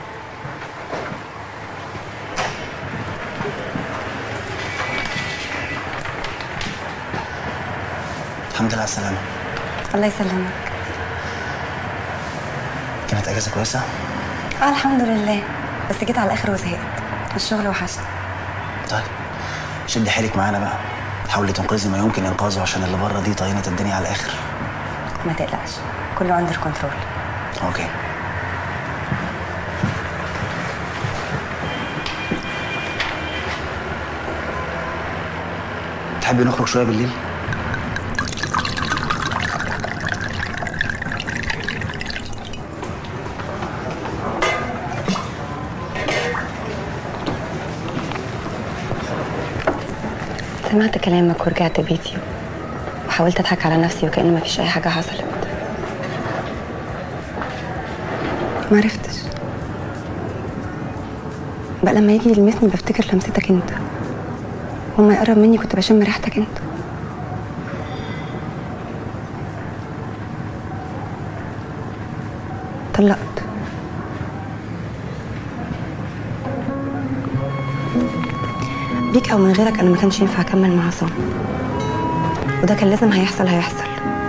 الحمد لله على السلامه
الله يسلمك
كانت اجازه كويسه
اه الحمد لله بس جيت على الاخر وزهقت الشغل وحشني
طيب شدي حيلك معانا بقى حاولي تنقذي ما يمكن انقاذه عشان اللي بره دي طينه الدنيا على الاخر
ما تقلقش كله اندر كنترول
اوكي تحبي نخرج شويه بالليل
سمعت كلامك ورجعت بيتي وحاولت اضحك على نفسي وكأن مفيش اي حاجه حصلت ما عرفتش بقى لما يجي يلمسني بفتكر لمستك انت وما يقرب مني كنت بشم ريحتك انت طلقت بيك او من غيرك انا ما كانش ينفع اكمل مع عصام وده كان لازم هيحصل هيحصل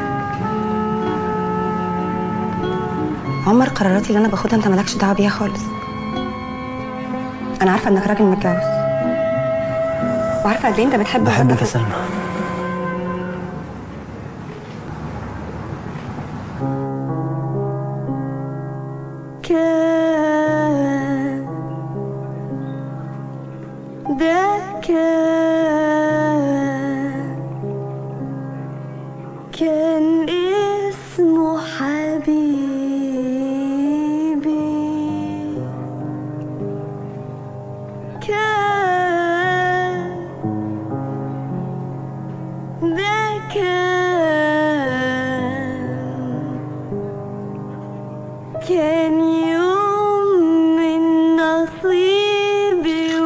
عمر قراراتي اللي انا باخدها انت مالكش دعوه بيها خالص انا عارفه انك راجل متجوز وعارفه قد ايه انت بتحب
بحبك يا سلمى
كان ده كان كان كان يوم من نصيبي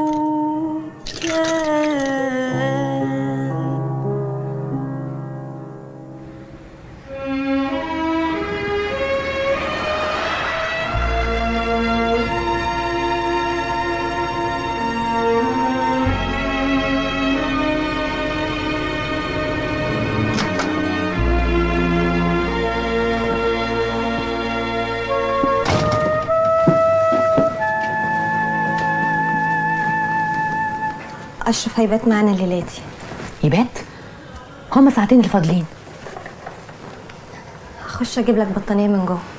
وكان أشرف هيبات معانا الليلة دي
يبات هما ساعتين اللي فاضلين
هخش أجيب لك بطانية من جوه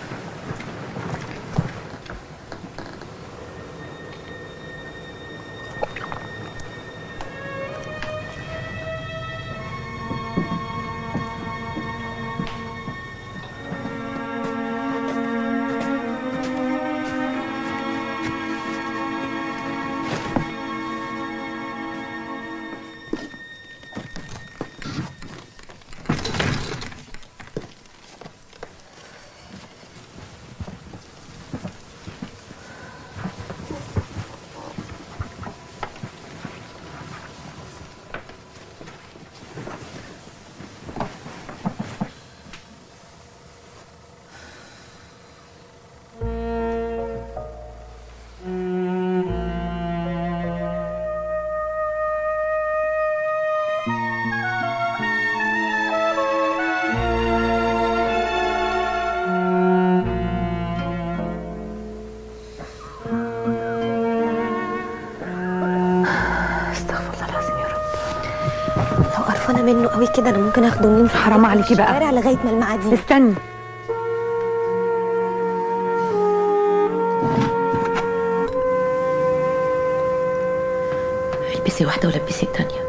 استغفر الله العظيم يا رب
لو قرفانة منه قوي كده أنا ممكن أخده وننزل
حرام عليكي بقى.
الشوارع لغاية ما المعادي
استني البسي واحدة ولبسي التانية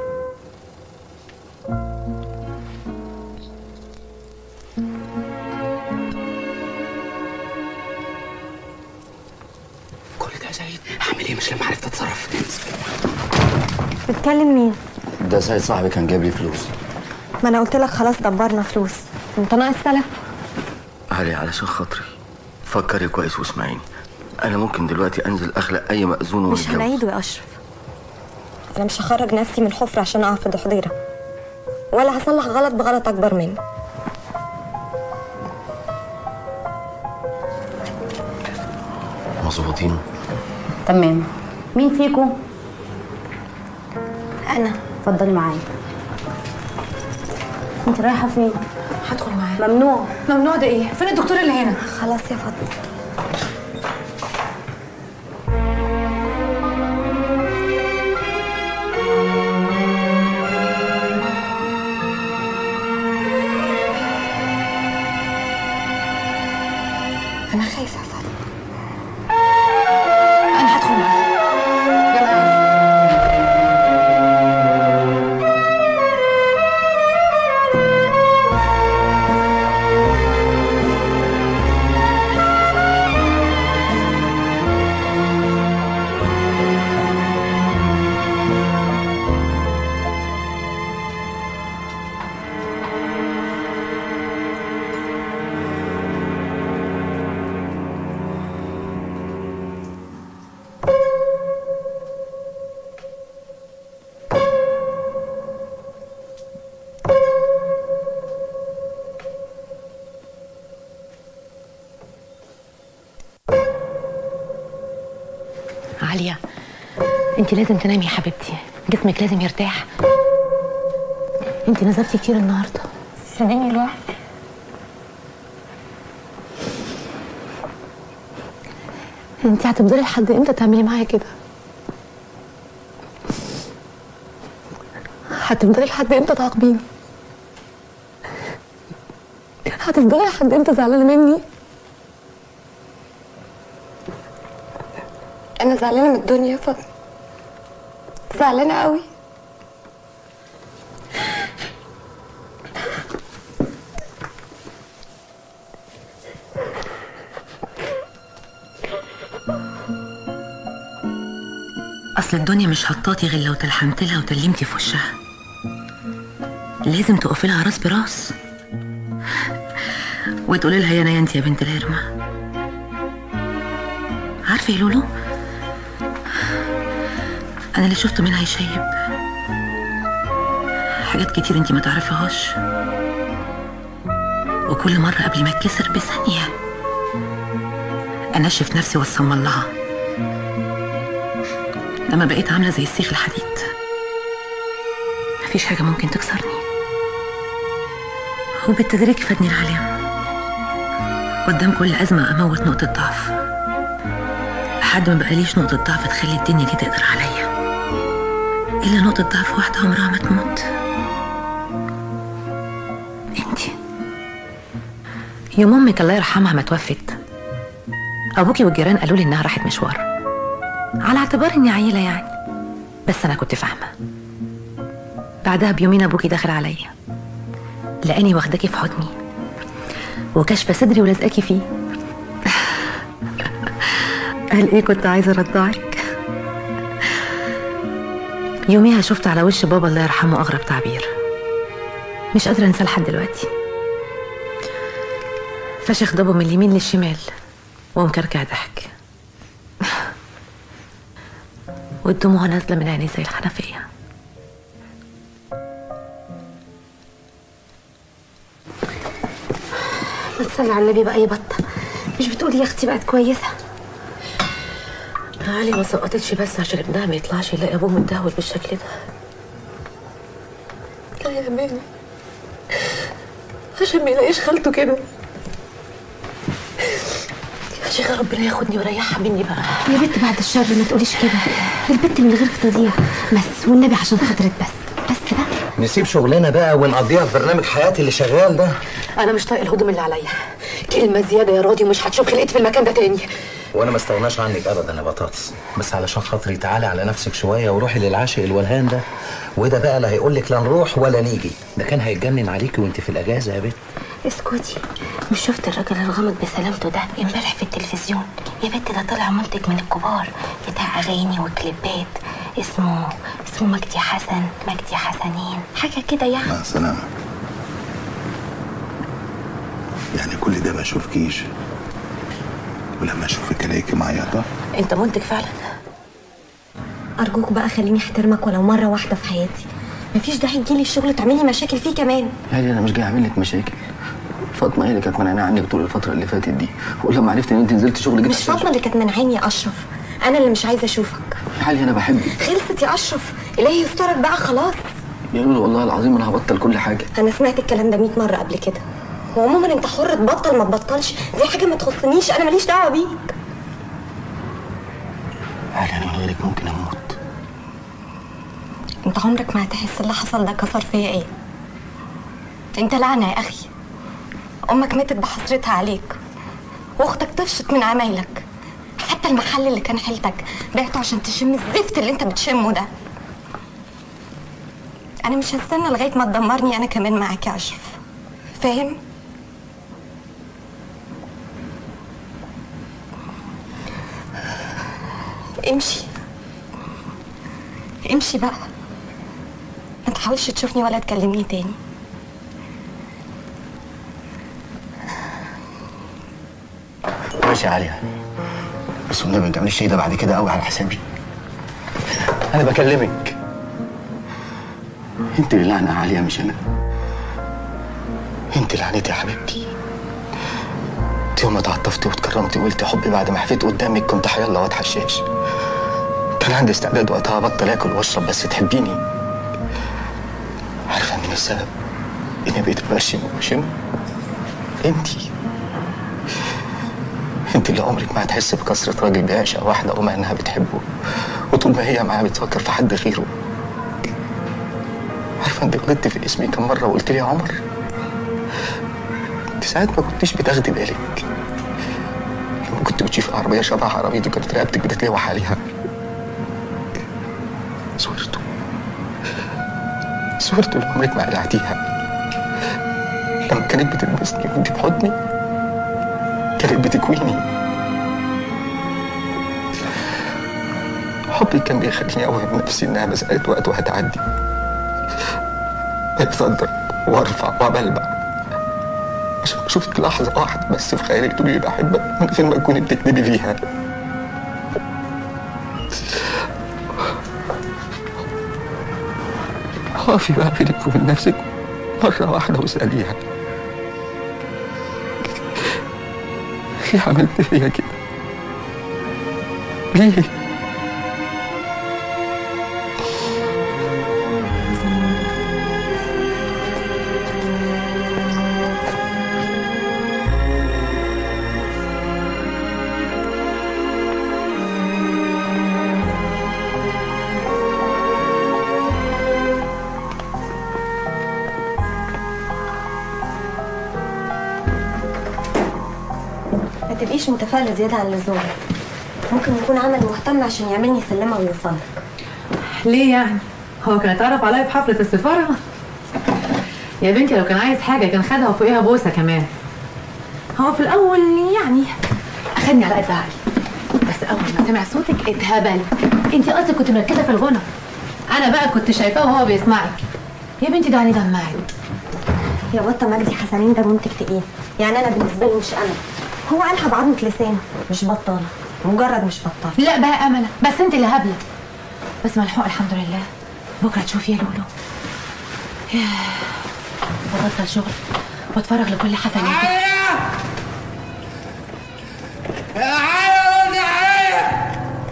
كل ده يا سيد هعمل ايه مش لما عرفت اتصرف
بتكلم مين؟
ده سيد صاحبي كان جايب لي فلوس
ما أنا قلت لك خلاص دبرنا فلوس أنت ناقص سلف
علي علشان خاطري فكري كويس واسمعيني انا ممكن دلوقتي انزل اخلق اي مأذون
مش
ونتجوز
هنعيده يا أشرف أنا مش هخرج نفسي من الحفرة عشان أقع في ضحضيرة ولا هصلح غلط بغلط أكبر منه
مظبوطين
تمام مين فيكم
أنا
اتفضلي معايا انت رايحه فين
هدخل معاه
ممنوع
ممنوع ده ايه فين الدكتور اللي هنا
خلاص يا فاطمة أنا خايفة يا فاطمة
انا هدخل معاه يلا يا علي. عالية انت لازم تنامي يا حبيبتي جسمك لازم يرتاح انت نزلتي كتير النهارده
سيبيني لوحدي
انت هتفضلي لحد امتى تعملي معايا كده هتفضلي لحد امتى تعاقبيني هتفضلي لحد امتى زعلانه مني
أنا زعلانة من الدنيا يا فاطمة زعلانة قوي
أصل الدنيا مش هتطاطي غير لو تلحمت لها وتلمتي في وشها لازم تقفي لها راس براس وتقولي لها يا انا انت يا بنت الهرمة عارفة يا لولو انا اللي شفته منها يشيب حاجات كتير انت ما تعرفيهاش وكل مرة قبل ما اتكسر بثانية انشف نفسي واصمم لها لما بقيت عاملة زي السيخ الحديد مفيش حاجة ممكن تكسرني وبالتدريج فادني العالم قدام كل أزمة أموت نقطة ضعف لحد ما بقاليش نقطة ضعف تخلي الدنيا دي تقدر عليا إلا نقطة ضعف واحدة عمرها ما تموت انتي يوم أمك الله يرحمها ما توفت أبوكي والجيران قالوا لي إنها راحت مشوار على اعتبار إني عيلة يعني بس أنا كنت فاهمة بعدها بيومين أبوكي دخل عليا لقاني واخداكي في حضني وكشفة صدري ولازقاكي فيه قال ايه كنت عايزة ارضعك يوميها شفت على وش بابا الله يرحمه أغرب تعبير مش قادرة أنساه لحد دلوقتي فشخ ضبه من اليمين للشمال ومكركع ضحك والدموع نازلة من عيني زي الحنفية
ما تصلي على النبي بقى يا بطة مش بتقولي يا اختي بقت كويسة
علي ما سقطتش بس عشان ابنها ما يطلعش يلاقي ابوه متدهول بالشكل ده لا يا اماني عشان ما يلاقيش خالته كده يا شيخة ربنا ياخدني ويريحها مني بقى
يا بنت بعد الشر ما تقوليش كده البنت من غيرك تضيع بس والنبي عشان خاطرك بس بس بقى
نسيب شغلنا بقى ونقضيها في برنامج حياتي اللي شغال ده
انا مش طايق الهدوم اللي عليا كلمه زياده يا راضي ومش هتشوف خلقتي في المكان ده تاني
وانا ما استغناش عنك ابدا يا بطاطس بس علشان خاطري تعالي على نفسك شويه وروحي للعاشق الولهان ده وده بقى لا هيقول لك لا نروح ولا نيجي ده كان هيتجنن عليكي وانت في الاجازه يا بنت
اسكتي مش شفت الراجل الغامض بسلامته ده امبارح في التلفزيون يا بنت ده طالع منتج من الكبار بتاع اغاني وكليبات اسمه اسمه مجدي حسن مجدي حسنين حاجه كده يعني
مع السلامة يعني كل ده ما اشوفكيش ولما اشوفك الاقيكي معيطة
انت منتج فعلا
ارجوك بقى خليني احترمك ولو مره واحده في حياتي مفيش داعي تجيلي الشغل تعملي مشاكل فيه كمان
يعني انا مش جاي اعمل لك مشاكل فاطمه هي اللي كانت منعانه عنك طول الفتره اللي فاتت دي ولما عرفت ان انت نزلت شغل جيت
مش فاطمه اللي كانت منعاني يا اشرف انا اللي مش عايزه اشوفك
يا علي انا بحبك
خلصت يا اشرف الهي يسترك بقى خلاص
يا لولو والله العظيم انا هبطل كل حاجه
انا سمعت الكلام ده 100 مره قبل كده وعموما انت حر تبطل ما تبطلش دي حاجه ما تخصنيش انا ماليش دعوه بيك
علي انا من غيرك ممكن اموت
انت عمرك ما هتحس اللي حصل ده كسر فيا ايه انت لعنه يا اخي امك ماتت بحسرتها عليك واختك طفشت من عمايلك حتى المحل اللي كان حيلتك بعته عشان تشم الزفت اللي انت بتشمه ده انا مش هستنى لغايه ما تدمرني انا كمان معاك يا اشرف فاهم امشي امشي بقى ما تحاولش تشوفني ولا تكلمني تاني
ماشي يا علي بس والنبي ما تعمليش شيء ده بعد كده قوي على حسابي انا بكلمك
انت اللي لعنه عاليه مش انا
انت اللي عنيتي يا حبيبتي انت يوم ما تعطفتي واتكرمتي وقلتي حبي بعد ما حفيت قدامك كنت حيلا واتحشاش كان عندي استعداد وقتها ابطل اكل واشرب بس تحبيني عارفه مين السبب اني بقيت بشم وبشم انتي انت اللي عمرك ما هتحس بكسرة راجل بيعشق واحدة وما انها بتحبه وطول ما هي معاه بتفكر في حد غيره عارفة انت غلطت في اسمي كم مرة وقلت لي يا عمر انت ساعات ما كنتيش بتاخدي بالك لما كنت بتشوف عربية شبه عربيتي كانت رقبتك بتتلوح عليها صورته صورته اللي عمرك ما قلعتيها لما كانت بتلبسني وانت في حضني كانت بتكويني حبي كان بيخليني اوهم نفسي انها مسألة وقت وهتعدي بقيت اضرب وارفع وابلبع
عشان اشوفك لحظه واحده بس في خيالي تقولي لي بحبك من غير ما تكوني بتكذبي فيها اقفي بقى بينك وبين نفسك مرة واحدة واسأليها ليه عملت فيا كده؟ ليه؟
ما تبقيش متفائلة زيادة عن اللزوم ممكن يكون عمل مهتم عشان يعملني سلمة ويوصلك
ليه يعني؟ هو كان اتعرف عليا في حفلة السفارة؟ يا بنتي لو كان عايز حاجة كان خدها وفوقيها بوسة كمان هو في الأول يعني أخدني على قد عقلي بس أول ما سمع صوتك اتهبل أنت أصلا كنت مركزة في الغنى أنا بقى كنت شايفاه وهو بيسمعك يا بنتي ده عليه دمعت
يا بطة مجدي حسنين ده منتج تقيل يعني أنا بالنسبة لي مش أنا هو قالها بعظمة لسانه مش بطالة مجرد مش بطالة
لا بقى أملة بس أنت اللي هبلة بس ملحوق الحمد لله بكرة تشوفي يا لولو ياه، ببطل شغل واتفرغ لكل حفلاتك
رد عليا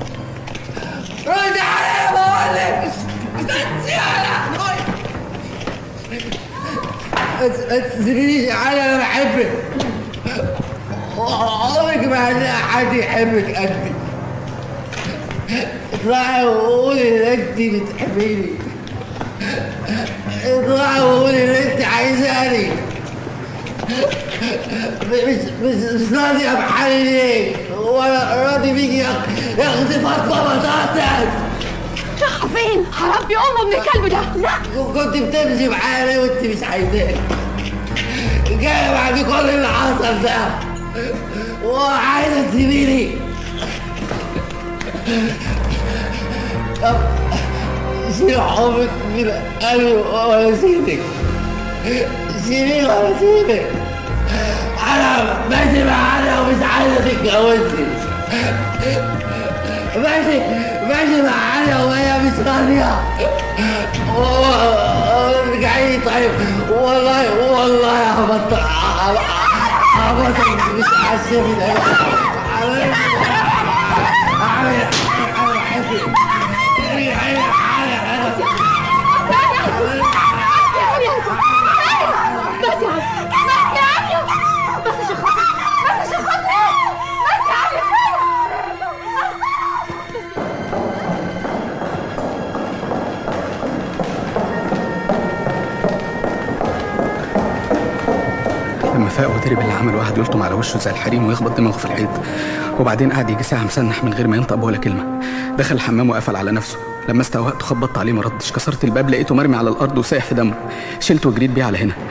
رد عليا بقول لك ما تسيبنيش علي انا بحبك عمرك ما هتلاقي حد يحبك قدي اطلعي وقولي ان انت بتحبيني اطلعي وقولي ان انت عايزاني مش مش مش راضي بحالي ليه ولا راضي بيكي يا يا اختي فاطمه بطاطس
راح فين؟ هربي امه من الكلب ده لا
كنت بتمشي معايا ليه وانت مش عايزاني جايه بعد كل اللي حصل ده وعايزه تسيبيني طب شيل حبك من قلبي وانا سيبك سيبيني وانا سيبك انا ماشي معانا ومش عايزه تتجوزني ماشي ماشي معانا وهي مش راضيه ارجعي طيب والله والله هبطل هبطل مش هسيبك انا بحبك ارجعي معانا
لما فاق وضرب اللي عمله قعد يلطم على وشه زي الحريم ويخبط دماغه في الحيط وبعدين قعد يجي ساعه مسنح من غير ما ينطق ولا كلمه دخل الحمام وقفل على نفسه لما استوهقت خبطت عليه ما ردش كسرت الباب لقيته مرمي على الارض وسايح في دمه شلته وجريت بيه على هنا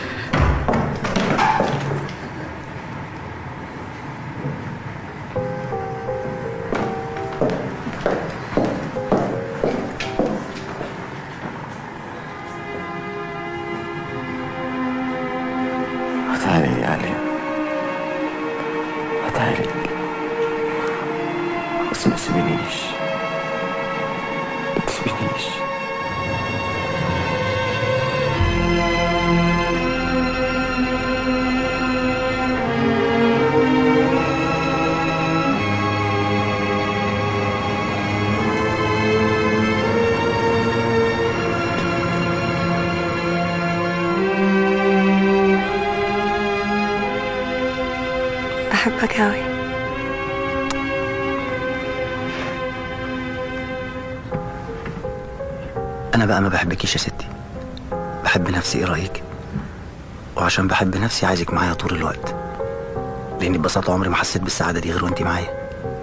هتعالي يا علي هتعالي بس ما تسيبنيش ما تسيبنيش
بحبك أوي
انا بقى ما بحبكيش يا ستي بحب نفسي ايه رايك وعشان بحب نفسي عايزك معايا طول الوقت لاني ببساطه عمري ما حسيت بالسعاده دي غير وانت معايا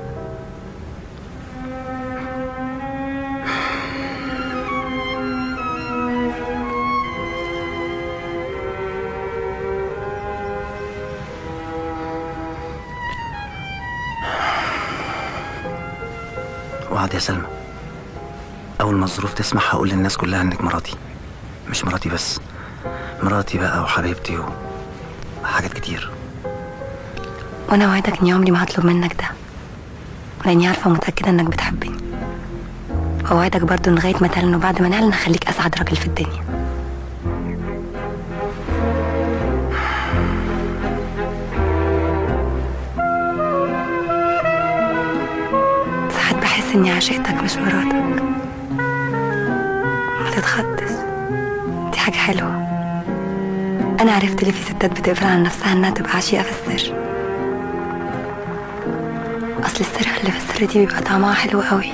وعد يا سلمى أول ما الظروف تسمح هقول للناس كلها إنك مراتي مش مراتي بس مراتي بقى وحبيبتي و... حاجات كتير
وانا اوعدك اني عمري ما هطلب منك ده لاني عارفه ومتاكده انك بتحبني واوعدك برضو ان لغايه ما تعلن وبعد ما نعلن هخليك اسعد راجل في الدنيا ساعات بحس اني عشقتك مش مراتك ما تتخضش دي حاجه حلوه انا عرفت ليه في ستات بتقفل على نفسها انها تبقى عشيقه في السر اصل السر اللي في السر دي بيبقى طعمها حلو قوي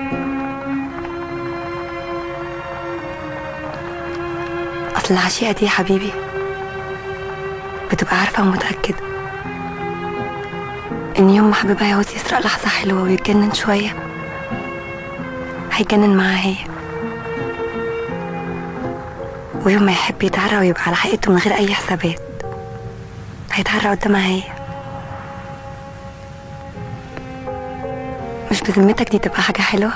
اصل العشيقه دي يا حبيبي بتبقى عارفه ومتاكده ان يوم ما حبيبها يعوز يسرق لحظه حلوه ويتجنن شويه هيتجنن معاها هي ويوم ما يحب يتعرى ويبقى على حقيقته من غير اي حسابات هيتعرى قدامها هي مش بذمتك دي تبقى حاجة حلوة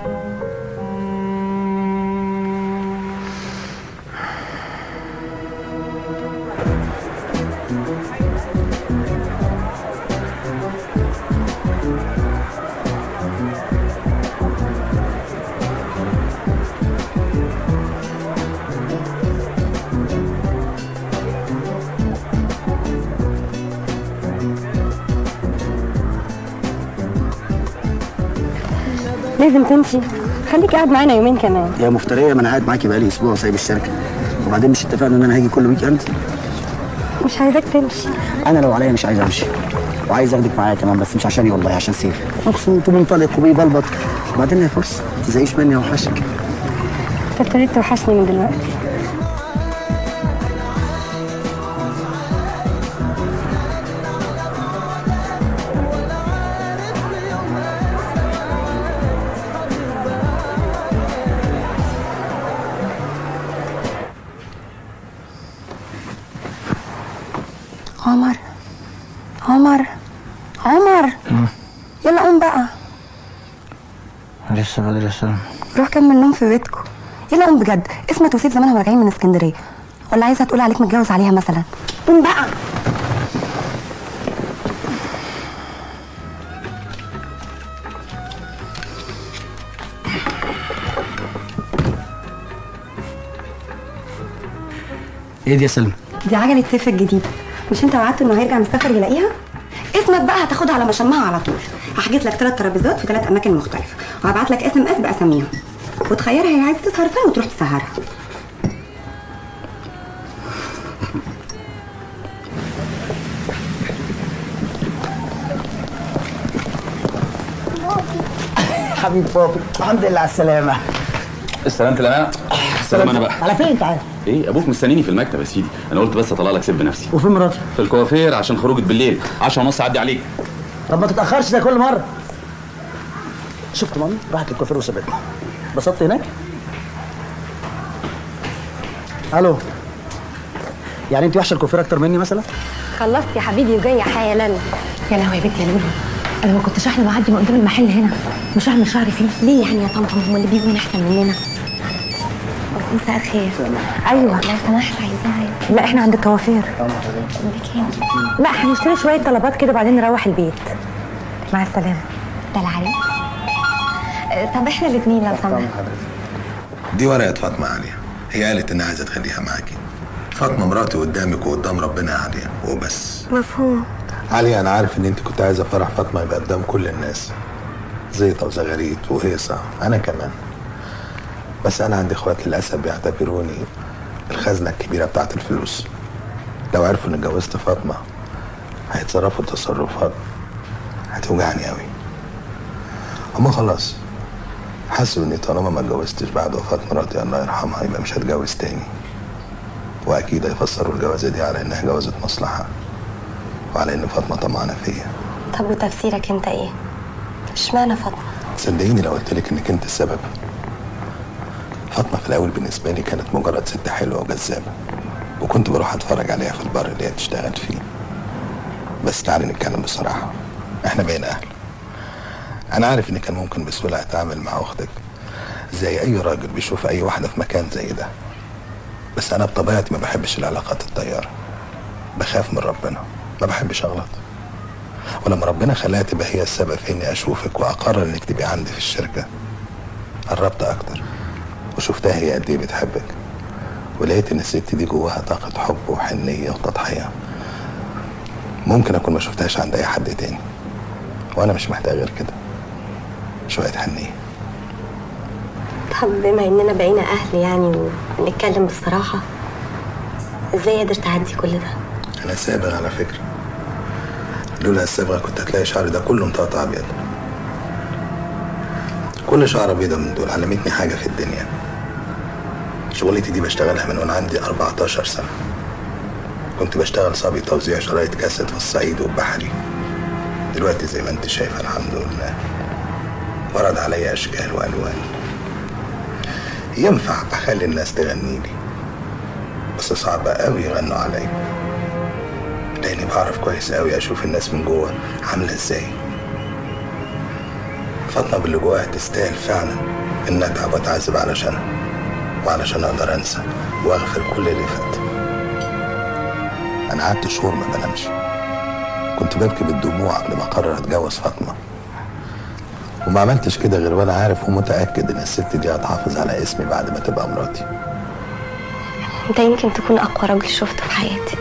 لازم تمشي خليك قاعد معانا يومين كمان
يا مفتريه ما انا قاعد معاكي بقالي اسبوع وسايب الشركه وبعدين مش اتفقنا ان انا هاجي كل ويك اند
مش عايزاك تمشي
انا لو عليا مش عايز امشي وعايز اخدك معايا كمان بس مش عشاني والله عشان سيف مبسوط ومنطلق وبيبلبط وبعدين هي فرصه ما تزهقيش مني اوحشك
انت ابتديت توحشني من دلوقتي
عمر عمر عمر يلا قوم بقى
لسه بدري يا سلمى
روح كمل نوم في بيتكم يلا قوم بجد اسمت وسيف زمانهم راجعين من اسكندريه ولا عايزه تقول عليك متجوز عليها مثلا قوم بقى
ايه دي يا سلمى
دي عجله سيف الجديده مش انت وعدته انه هيرجع من السفر يلاقيها اسمك بقى هتاخدها على مشمها على طول هحجز لك ثلاث ترابيزات في ثلاث اماكن مختلفه وهبعت لك اس ام اس باساميهم وتخيرها هي عايزه تسهر فين وتروح تسهرها
حبيب بابي الحمد لله على السلامه
استلمت الامانه السلام انا بقى
على فين تعال
ايه ابوك مستنيني في المكتب يا سيدي انا قلت بس اطلع لك سيب بنفسي
وفين مراتي
في الكوافير عشان خروجه بالليل 10 ونص اعدي عليك
طب ما تتاخرش زي كل مره شفت مامي راحت الكوافير وسابتني اتبسطت هناك الو يعني انت وحشه الكوافير اكتر مني مثلا
خلصت يا حبيبي وجايه حالا
يا لهوي يا بنتي يا لولو انا ما كنتش احلم اعدي من قدام المحل هنا مش هعمل شعري فيه
ليه يعني يا طمطم هم اللي بيجوا هنا احسن مننا مساء الخير
ايوه
لو سمحت عايزاها
لا احنا عند الكوافير
بكام
لا هنشتري شويه طلبات كده وبعدين نروح البيت مع السلامه
ده العريس آه، طب احنا الاثنين لو سمحت
دي ورقة فاطمة عليا هي قالت انها عايزة تخليها معاكي فاطمة مراتي قدامك وقدام ربنا يا عليا وبس
مفهوم
عليا انا عارف ان انت كنت عايزة فرح فاطمة يبقى قدام كل الناس زيطة وزغاريت وهيصة انا كمان بس انا عندي اخوات للاسف بيعتبروني الخزنة الكبيرة بتاعت الفلوس لو عرفوا اني اتجوزت فاطمة هيتصرفوا تصرفات هتوجعني قوي هما خلاص حسوا اني طالما ما اتجوزتش بعد وفاة مراتي الله يرحمها يبقى مش هتجوز تاني واكيد هيفسروا الجوازة دي على انها جوازة مصلحة وعلى ان فاطمة طمعانة فيا
طب وتفسيرك انت ايه اشمعنى فاطمه
صدقيني لو قلت لك انك انت السبب فاطمة في الاول بالنسبة لي كانت مجرد ست حلوة وجذابة وكنت بروح اتفرج عليها في البار اللي هي بتشتغل فيه بس تعالي نتكلم بصراحة احنا بقينا اهل انا عارف ان كان ممكن بسهولة اتعامل مع اختك زي اي راجل بيشوف اي واحدة في مكان زي ده بس انا بطبيعتي ما بحبش العلاقات الطيارة بخاف من ربنا ما بحبش اغلط ولما ربنا خلاها تبقى هي السبب في اني اشوفك واقرر انك تبقي عندي في الشركه قربت اكتر وشفتها هي قد ايه بتحبك ولقيت ان الست دي جواها طاقه حب وحنيه وتضحيه ممكن اكون ما شفتهاش عند اي حد تاني وانا مش محتاج غير كده شويه حنيه
طب بما اننا بقينا اهل يعني ونتكلم بصراحه ازاي قدرت تعدي كل ده
انا سابغ على فكره لولا الصبغه كنت هتلاقي شعري ده كله متقطع ابيض كل شعره بيضه من دول علمتني حاجه في الدنيا شغلتي دي بشتغلها من وانا عندي 14 سنه كنت بشتغل صبي توزيع شرايط كاسيت في الصعيد والبحري دلوقتي زي ما انت شايفه الحمد لله ورد عليا اشكال والوان ينفع اخلي الناس تغني لي بس صعب قوي يغنوا عليا لاني بعرف كويس قوي اشوف الناس من جوه عامله ازاي فاطمه باللي جواها تستاهل فعلا ان اتعب واتعذب علشانها وعلشان اقدر انسى واغفر كل اللي فات انا قعدت شهور ما بنامش كنت ببكي بالدموع قبل ما اقرر اتجوز فاطمه وما عملتش كده غير وانا عارف ومتاكد ان الست دي هتحافظ على اسمي بعد ما تبقى مراتي
انت يمكن تكون اقوى راجل شفته في حياتي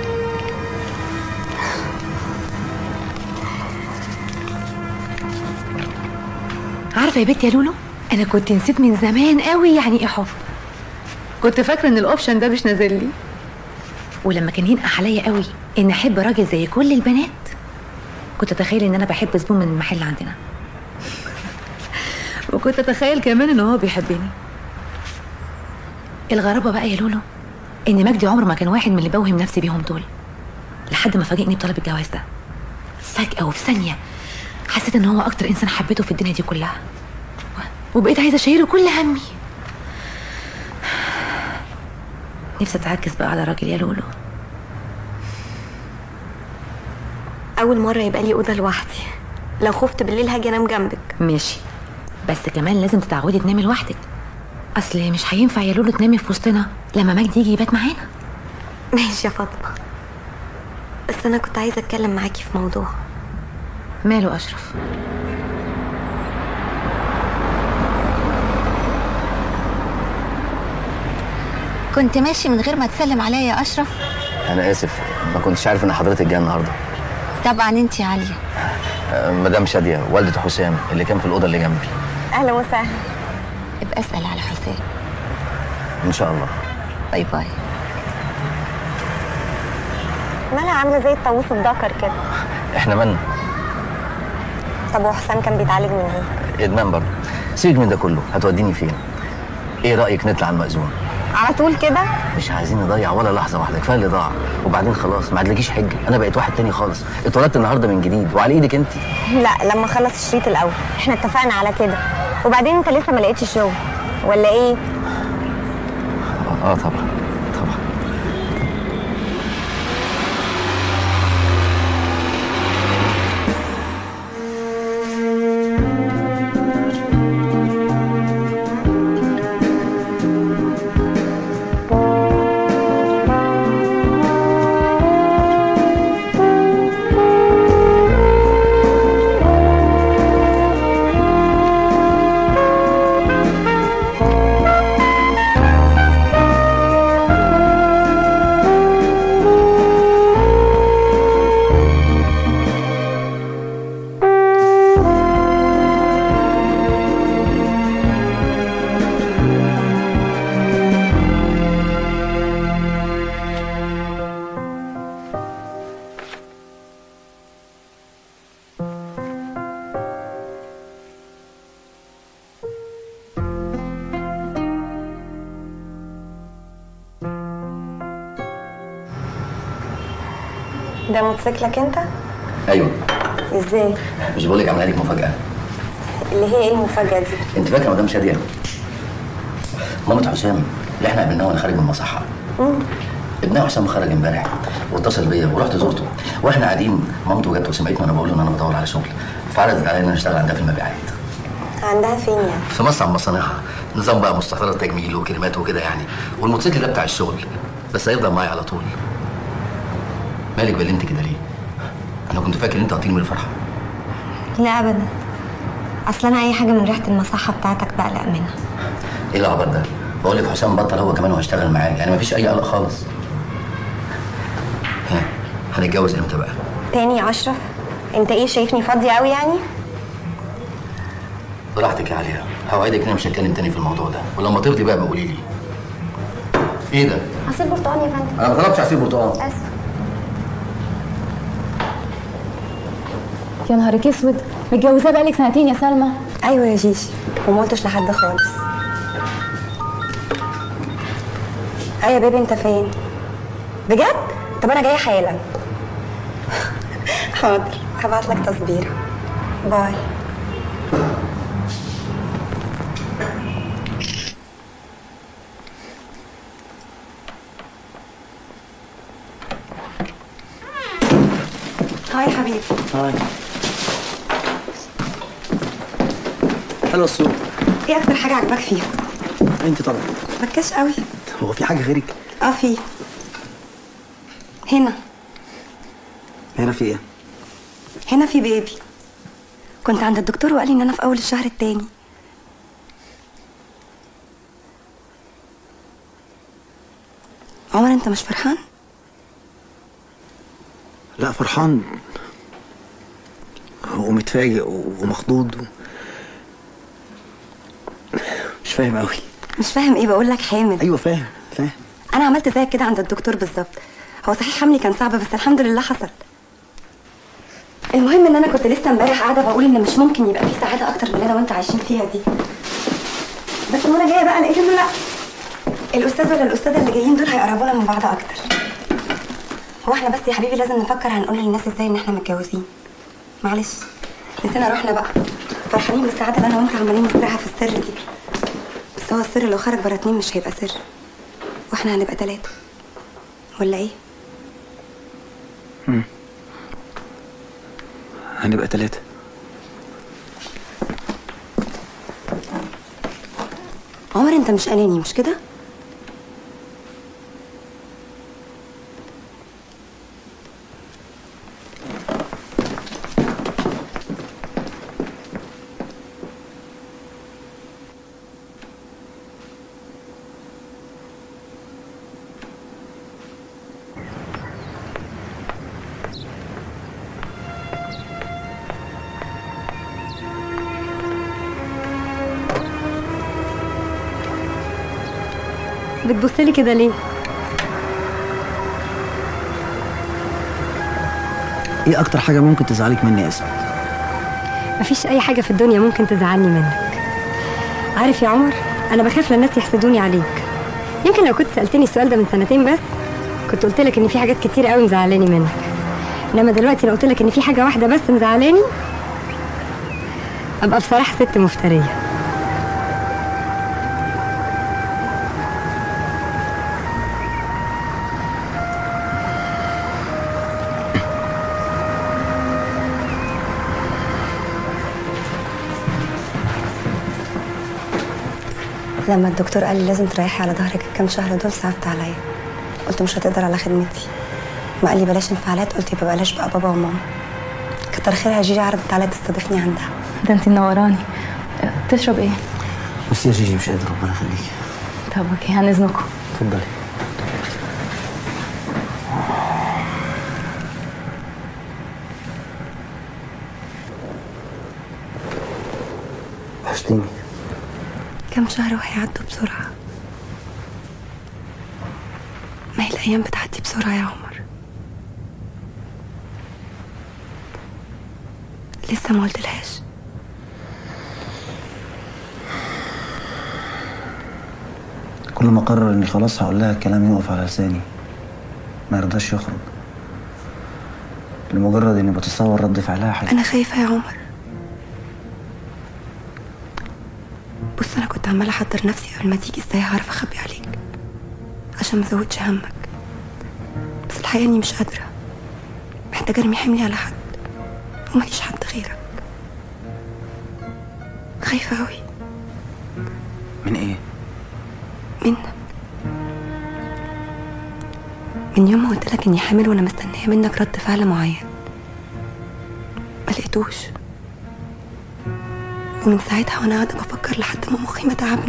عارفه يا بنتي يا لولو انا كنت نسيت من زمان قوي يعني ايه حب كنت فاكره ان الاوبشن ده مش نازل لي ولما كان ينقح عليا قوي ان احب راجل زي كل البنات كنت اتخيل ان انا بحب زبون من المحل عندنا وكنت اتخيل كمان ان هو بيحبني الغرابه بقى يا لولو ان مجدي عمره ما كان واحد من اللي بوهم نفسي بيهم دول لحد ما فاجئني بطلب الجواز ده فجاه وفي ثانيه حسيت ان هو اكتر انسان حبيته في الدنيا دي كلها وبقيت عايزه اشيله كل همي نفسي اتعكس بقى على راجل يا لولو
اول مره يبقى لي اوضه لوحدي لو خفت بالليل هاجي انام جنبك
ماشي بس كمان لازم تتعودي تنامي لوحدك اصل مش هينفع يا لولو تنامي في وسطنا لما مجدي يجي يبات معانا
ماشي يا فاطمه بس انا كنت عايزه اتكلم معاكي في موضوع
ماله اشرف
كنت ماشي من غير ما تسلم عليا يا اشرف
انا اسف ما كنتش عارف ان حضرتك جايه النهارده
طبعا انت يا عليا
آه، مدام شاديه والده حسام اللي كان في الاوضه اللي جنبي
اهلا وسهلا
ابقى اسال على حسين
ان شاء الله
باي باي
مالها عامله زي الطاووس الدكر كده
احنا من
طب وحسام كان بيتعالج من ايه
ادمان برضه سيبك من ده كله هتوديني فين ايه رايك نطلع على المأذون
على طول كده
مش عايزين نضيع ولا لحظه واحده كفايه اللي ضاع وبعدين خلاص ما عندكيش حجه انا بقيت واحد تاني خالص اتولدت النهارده من جديد وعلى ايدك انت
لا لما اخلص الشريط الاول احنا اتفقنا على كده وبعدين انت لسه ما لقيتش شغل ولا ايه
اه طبعا طبعا
ده موتوسيكلك انت
ايوه
ازاي
مش بقول لك عامله لك مفاجاه
اللي هي ايه المفاجاه دي
انت فاكره مدام شاديه مامة حسام اللي احنا قابلناها وانا خارج من المصحه
مم.
ابنها حسام خرج امبارح واتصل بيا ورحت زرته واحنا قاعدين مامته جت وسمعتني وانا بقول له ان انا بدور على شغل فعرضت عليا ان انا اشتغل عندها في المبيعات
عندها فين يعني
في مصنع مصانعها نظام بقى مستحضرات تجميل وكريمات وكده يعني والموتوسيكل ده بتاع الشغل بس هيفضل معايا على طول مالك بلمت كده ليه انا كنت فاكر انت هتطير من الفرحه
لا ابدا اصل انا اي حاجه من ريحه المصحه بتاعتك بقلق منها
ايه العبط ده بقول لك حسام بطل هو كمان وهشتغل معاه يعني مفيش اي قلق خالص ها هنتجوز امتى بقى
تاني يا اشرف انت ايه شايفني فاضيه قوي يعني
براحتك يا عليا هوعدك ان انا مش هتكلم تاني في الموضوع ده ولما تفضي بقى بقولي لي ايه ده
عصير برتقال يا فندم
انا ما طلبتش عصير برتقال
اسف
يا نهارك اسود متجوزاه بقالك سنتين يا سلمى
ايوه يا جيجي وما قلتش لحد خالص ايه يا بيبي انت فين بجد طب انا جايه حالا حاضر هبعت لك تصبيره باي هاي حبيبي
هاي حلو الصوت
ايه اكتر حاجه عجبك فيها
انت طبعا
بكاش قوي
هو في حاجه غيرك
اه في هنا
هنا في ايه
هنا في بيبي كنت عند الدكتور وقال لي ان انا في اول الشهر التاني عمر انت مش فرحان
لا فرحان ومتفاجئ ومخضوض و... مش فاهم قوي
مش فاهم ايه بقول لك حامل
ايوه فاهم فاهم
انا عملت زيك كده عند الدكتور بالظبط هو صحيح حملي كان صعب بس الحمد لله حصل المهم ان انا كنت لسه امبارح قاعده بقول ان مش ممكن يبقى في سعاده اكتر من اللي انا وانت عايشين فيها دي بس وانا جايه بقى لقيت انه لا الاستاذ ولا الاستاذه اللي جايين دول هيقربونا من بعض اكتر هو احنا بس يا حبيبي لازم نفكر هنقول للناس ازاي ان احنا متجوزين معلش نسينا روحنا بقى فرحانين بالسعاده اللي انا وانت عمالين نزرعها في السر دي بس هو السر لو خرج بره اتنين مش هيبقى سر واحنا هنبقى تلاتة ولا ايه؟
مم. هنبقى ثلاثة
عمر انت مش اناني مش كده؟
بتبصلي كده ليه؟
ايه اكتر حاجة ممكن تزعلك مني يا اسماء
مفيش أي حاجة في الدنيا ممكن تزعلني منك عارف يا عمر أنا بخاف للناس يحسدوني عليك يمكن لو كنت سألتني السؤال ده من سنتين بس كنت قلت لك إن في حاجات كتير قوي مزعلاني منك إنما دلوقتي لو قلت لك إن في حاجة واحدة بس مزعلاني أبقى بصراحة ست مفترية
لما الدكتور قال لي لازم تريحي على ظهرك الكام شهر دول صعبت عليا قلت مش هتقدر على خدمتي ما قال لي بلاش انفعالات قلت يبقى بلاش بقى بابا وماما كتر خيرها جيجي عرضت عليا تستضيفني عندها
ده انت منوراني تشرب ايه؟
بس يا جيجي مش قادر ربنا يخليك
طب اوكي هنزنكم
اتفضلي وحشتيني
كام شهر وهيعدوا بسرعة ما هي الأيام بتعدي بسرعة يا عمر لسه ما قلتلهاش
كل ما اقرر اني خلاص هقول لها الكلام يقف على لساني ما يرضاش يخرج لمجرد اني بتصور رد فعلها حاجة
أنا خايفة يا عمر بص أنا كنت عمالة أحضر نفسي قبل ما تيجي إزاي هعرف أخبي عليك عشان ما أزودش همك بس الحقيقة إني مش قادرة محتاجة أرمي حملي على حد وماليش حد غيرك خايفة أوي
من ايه؟
منك من يوم ما قلت لك اني حامل وانا مستنيه منك رد فعل معين ما لقيتوش ومن ساعتها وانا قاعده بفكر لحد ما مخي ما تعبني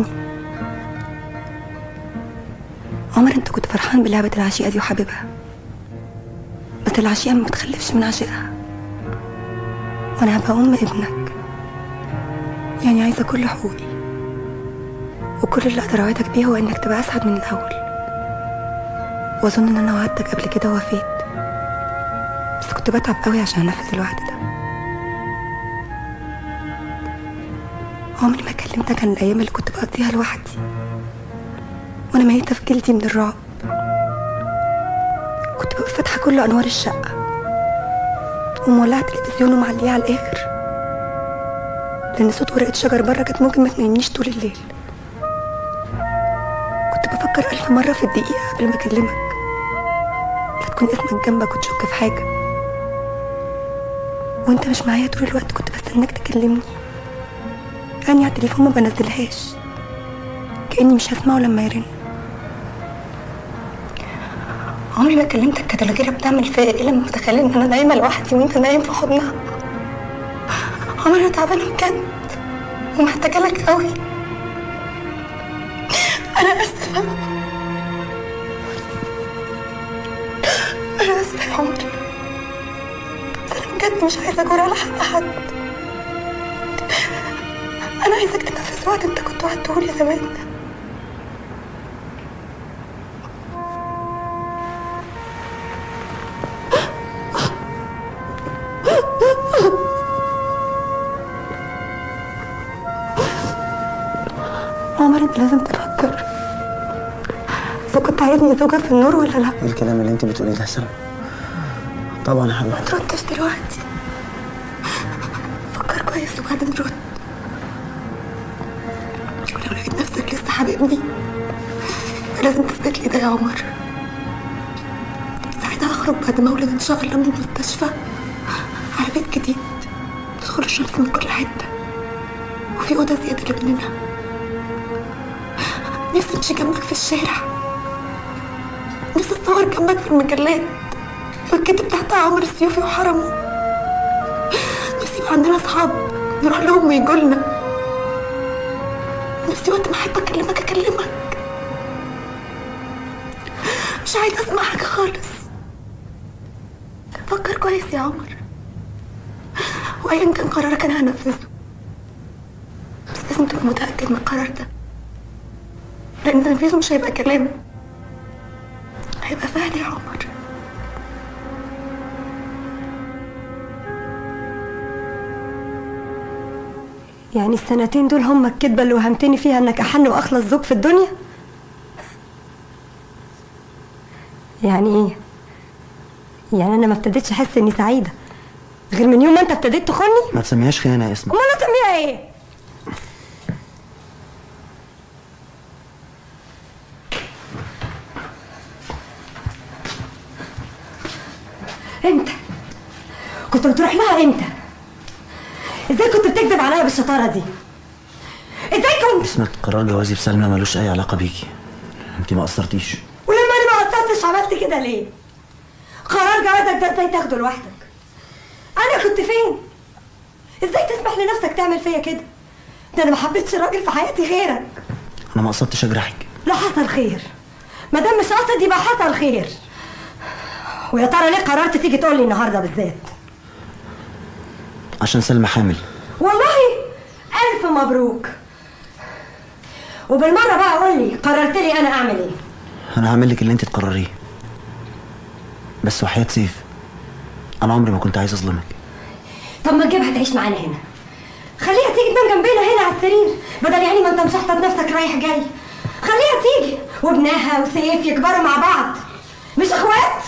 عمر انت كنت فرحان بلعبه العشيقه دي وحاببها بس العشيقه ما بتخلفش من عشقها وانا هبقى ام ابنك يعني عايزه كل حقوقي وكل اللي اقدر اوعدك بيه هو انك تبقى اسعد من الاول واظن ان انا وعدتك قبل كده ووفيت بس كنت بتعب قوي عشان انفذ الوعد ده عمري ما كلمتك عن الايام اللي كنت بقضيها لوحدي وانا ميته في جلدي من الرعب كنت ببقى فاتحه كل انوار الشقه ومولعه تلفزيون ومعليه على الاخر لان صوت ورقه شجر بره كانت ممكن ما تنامنيش طول الليل كنت بفكر ألف مرة في الدقيقة قبل ما أكلمك لا تكون اسمك جنبك وتشك في حاجة وانت مش معايا طول الوقت كنت بستناك تكلمني أني على التليفون ما بنزلهاش كأني مش هسمعه لما يرن عمري ما كلمتك كانت الغيرة بتعمل فيا ايه لما بتخيل ان انا نايمة لوحدي وانت نايم في حضنها عمري ما تعبانة بجد ومحتاجة لك قوي أنا آسفة أنا آسفة يا عمر بس أنا بجد مش عايزة أجور على حق حد أنا عايزك تنفذ وعد أنت كنت وعدتهولي زمان عمر أنت لازم تفكر إذا كنت عايزني زوجة في النور ولا لأ
ايه الكلام اللي انت بتقوليه ده سلمى طبعا يا حبيبتي
تردش دلوقتي فكر كويس وبعدين رد ولو لقيت نفسك لسه حبيبني لازم تثبت لي ده يا عمر ساعتها هخرج بعد ما اولد ان شاء الله من المستشفى على بيت جديد تدخل الشمس من كل حته وفي اوضه زياده لابننا نفسي امشي جنبك في الشارع نفسي اتصور جنبك في المجلات والكتب تحتها عمر السيوفي وحرمه نفسي يبقى عندنا اصحاب نروح لهم ويجوا لنا نفسي وقت ما احب اكلمك اكلمك مش عايزه اسمع حاجه خالص فكر كويس يا عمر وايا كان قرارك انا هنفذه بس لازم تبقى متاكد من القرار ده لان تنفيذه مش هيبقى كلام هيبقى فعل يا عمر يعني السنتين دول هم الكدبة اللي وهمتني فيها انك احن واخلص زوج في الدنيا يعني ايه يعني انا ما ابتديتش احس اني سعيدة غير من يوم ما انت ابتديت تخوني
ما تسميهاش خيانه يا اسماء
امال اسميها ايه انت كنت بتروح لها امتى ازاي كنت بتكذب عليا بالشطاره دي ازاي كنت
اسمة قرار جوازي بسلمى ملوش اي علاقه بيكي انت ما قصرتيش
ولما انا ما قصرتش عملت كده ليه قرار جوازك ده ازاي تاخده لوحدك انا كنت فين ازاي تسمح لنفسك تعمل فيا كده ده انا ما حبيتش راجل في حياتي غيرك
انا ما قصدتش اجرحك
لا حصل خير ما دام مش قصد يبقى حصل خير ويا ترى ليه قررت تيجي تقول لي النهارده بالذات
عشان سلمى حامل
والله الف مبروك وبالمره بقى قول لي قررت لي انا اعمل ايه
انا هعمل لك اللي انت تقرريه بس وحياة سيف انا عمري ما كنت عايز اظلمك
طب ما تجيبها تعيش معانا هنا خليها تيجي تنام جنبنا هنا على السرير بدل يعني ما انت مشحطط نفسك رايح جاي خليها تيجي وابنها وسيف يكبروا مع بعض مش اخوات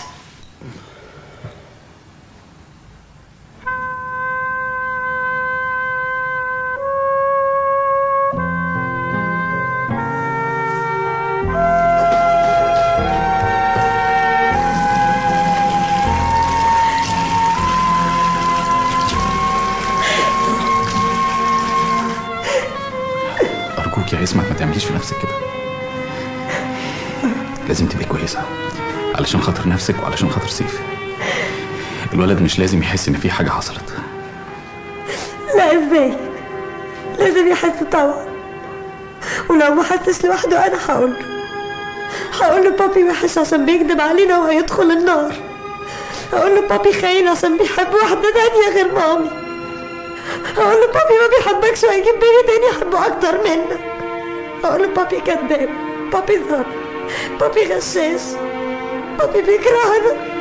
أرجوك يا اسمك ما تعمليش في نفسك كده لازم تبقي كويسة
علشان خاطر نفسك وعلشان خاطر سيف الولد مش لازم يحس ان في حاجه حصلت
لا ازاي لازم يحس طبعا ولو ما حسش لوحده انا هقول له هقول له بابي وحش عشان بيكذب علينا وهيدخل النار هقول له بابي خاين عشان بيحب واحدة تانية غير مامي هقول له بابي ما بيحبكش وهيجيب بيبي تاني يحبه أكتر منك هقول له بابي كذاب بابي ظالم بابي غشاش بابي بيكرهنا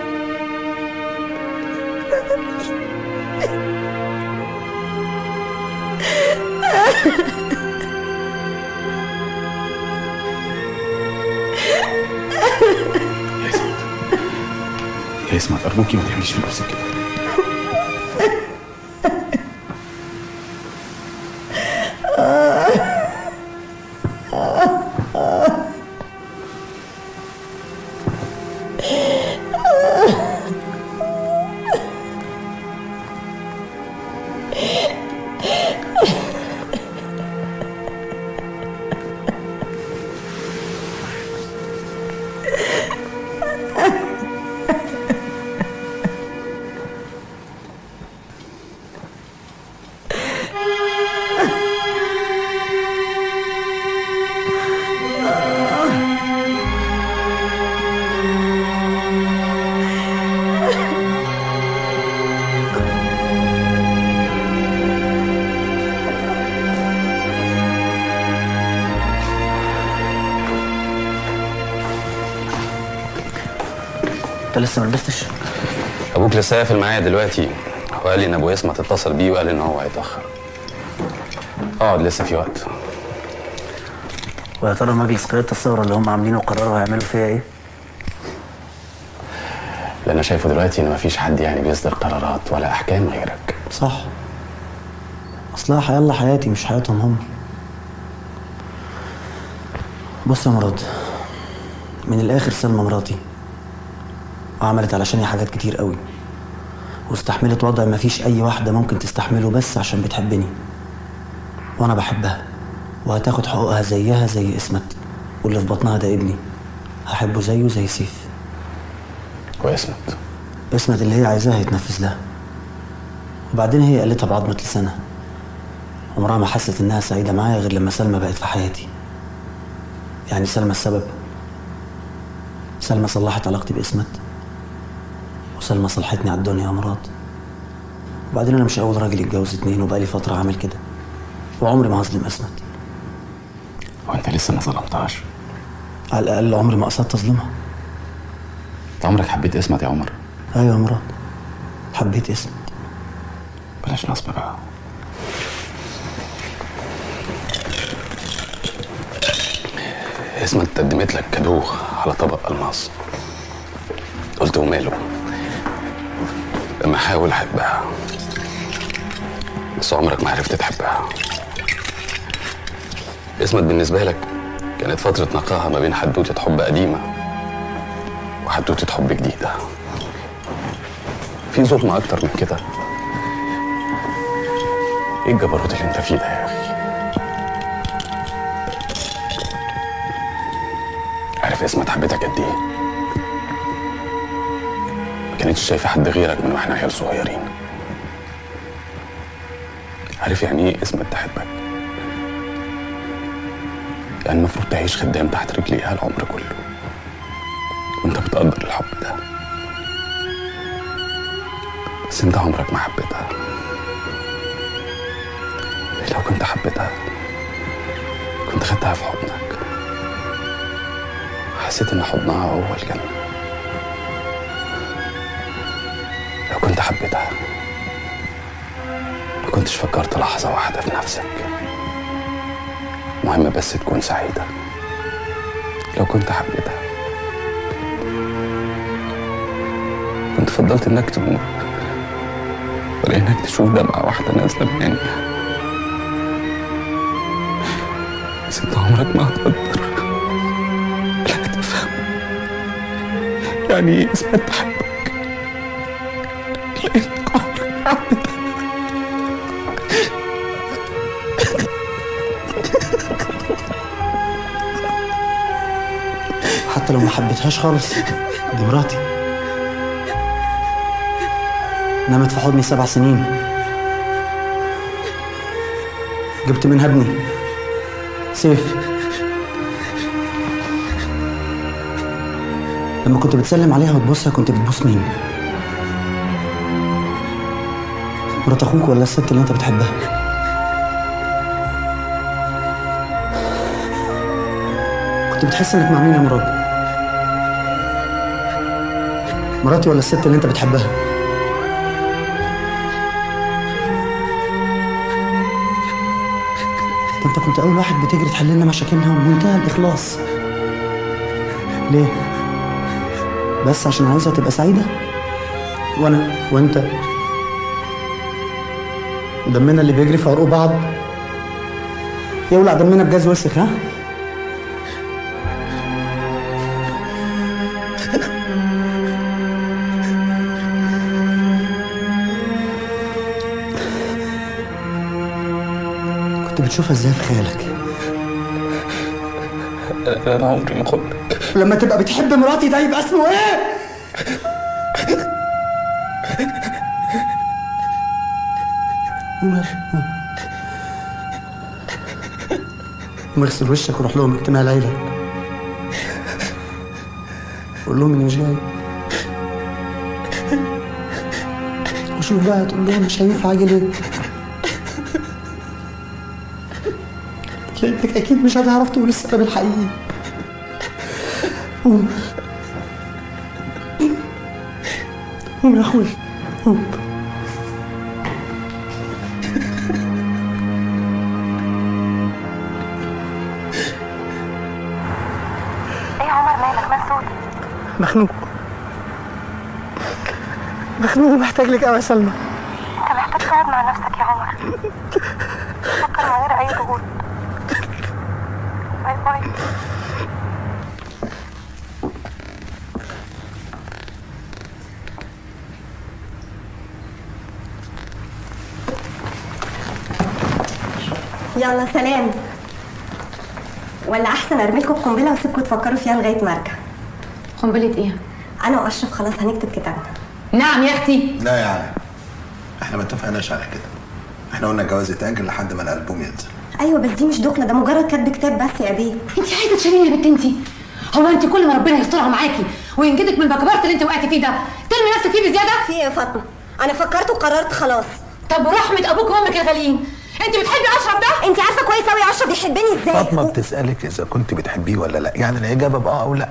يا اسمع ارجوكي ما تعمليش في نفسك كده
انت لسه ما لبستش
ابوك لسه قافل معايا دلوقتي وقال لي ان ابو اسمه اتصل بيه وقال ان هو هيتاخر اقعد لسه في وقت
ويا ترى مجلس قياده الثوره اللي هم عاملينه قرروا هيعملوا فيها ايه؟
اللي انا شايفه دلوقتي ان مفيش حد يعني بيصدر قرارات ولا احكام غيرك
صح اصلها حيالله حياتي مش حياتهم هم بص يا مراد من الاخر سلمى مراتي وعملت علشاني حاجات كتير قوي واستحملت وضع مفيش اي واحده ممكن تستحمله بس عشان بتحبني وانا بحبها وهتاخد حقوقها زيها زي اسمت واللي في بطنها ده ابني هحبه زيه زي سيف
واسمت
اسمت اللي هي عايزاه يتنفذ لها وبعدين هي قالتها بعضمة لسانها عمرها ما حست انها سعيدة معايا غير لما سلمى بقت في حياتي يعني سلمى السبب سلمى صلحت علاقتي باسمت وسلمى صلحتني على الدنيا يا مراد وبعدين انا مش اول راجل يتجوز اتنين وبقالي فترة عامل كده وعمري ما هظلم اسمت
وانت لسه ما ظلمتهاش
على الاقل عمري ما قصدت اظلمها
انت عمرك حبيت اسمت يا عمر
ايوه يا مراد حبيت اسمت
بلاش نصب بقى
اسمت قدمت لك كادو على طبق الماس قلت وماله لما احاول احبها بس عمرك ما عرفت تحبها اسمت بالنسبة لك كانت فترة نقاهة ما بين حدوتة حب قديمة وحدوتة حب جديدة في ظلم أكتر من كده إيه الجبروت اللي أنت فيه ده يا أخي عارف اسمت حبيتك قد إيه ما كانتش شايفة حد غيرك من واحنا عيال صغيرين عارف يعني إيه اسمت تحبك يعني المفروض تعيش خدام تحت رجليها العمر كله وانت بتقدر الحب ده بس انت عمرك ما حبيتها لو كنت حبيتها كنت خدتها في حضنك حسيت ان حضنها هو الجنة لو كنت حبيتها ما كنتش فكرت لحظة واحدة في نفسك مهم بس تكون سعيدة لو كنت حبيتها كنت فضلت انك تموت ولا انك تشوف دمعة واحدة نازلة من عينيها بس انت عمرك ما هتقدر ولا هتفهم يعني ايه اسمها تحبك لانك عمرك ما حبيتها
حتى لو ما حبيتهاش خالص دي مراتي نامت في حضني سبع سنين جبت منها ابني سيف لما كنت بتسلم عليها وتبوسها كنت بتبوس مين؟ مرات اخوك ولا الست اللي انت بتحبها؟ كنت بتحس انك مع مين يا مراد؟ مراتي ولا الست اللي انت بتحبها؟ ده انت كنت اول واحد بتجري تحل لنا مشاكلنا بمنتهى الاخلاص ليه؟ بس عشان عايزها تبقى سعيدة؟ وانا وانت دمنا اللي بيجري في عروق بعض يولع دمنا بجاز وسخ ها؟ كنت بتشوفها ازاي في خيالك؟
انا عمري ما خنت
لما تبقى بتحب مراتي ده يبقى اسمه ايه؟ قوم يا أخي، قوم. قوم اغسل وشك وروح لهم اجتماع العيلة قول لهم اني مش جاي وشوف بقى تقول لهم مش هينفع اجي ليه لانك اكيد مش هتعرف تقول السبب الحقيقي قوم قوم يا اخوي قوم
ايه يا عمر مالك مبسوط
مخنوق مخنوق ومحتاج لك قوي يا سلمى
انت محتاج تقعد مع نفسك يا عمر فكر من غير اي ضغوط باي باي
يلا سلام ولا احسن ارمي لكم قنبله واسيبكم تفكروا فيها لغايه ما ارجع
قنبله ايه
انا واشرف خلاص هنكتب كتابنا
نعم يا اختي
لا يا علي احنا ما اتفقناش على كده احنا قلنا الجواز يتأجل لحد ما الألبوم ينزل
ايوه بس دي مش دخله ده مجرد كتب كتاب بس يا بيه
انت عايزه تشيليني يا بنت انت هو انت كل ما ربنا يسترها معاكي وينجدك من البكبرت اللي انت وقعتي فيه ده ترمي نفسك فيه بزياده
في ايه يا فاطمه انا فكرت وقررت خلاص
طب ورحمه ابوك وامك الغاليين انت بتحبي اشرف ده
انت عارفه كويس قوي اشرف بيحبني ازاي
فاطمة بتسألك إذا كنت بتحبيه ولا لا يعني الإجابة بآه أو لا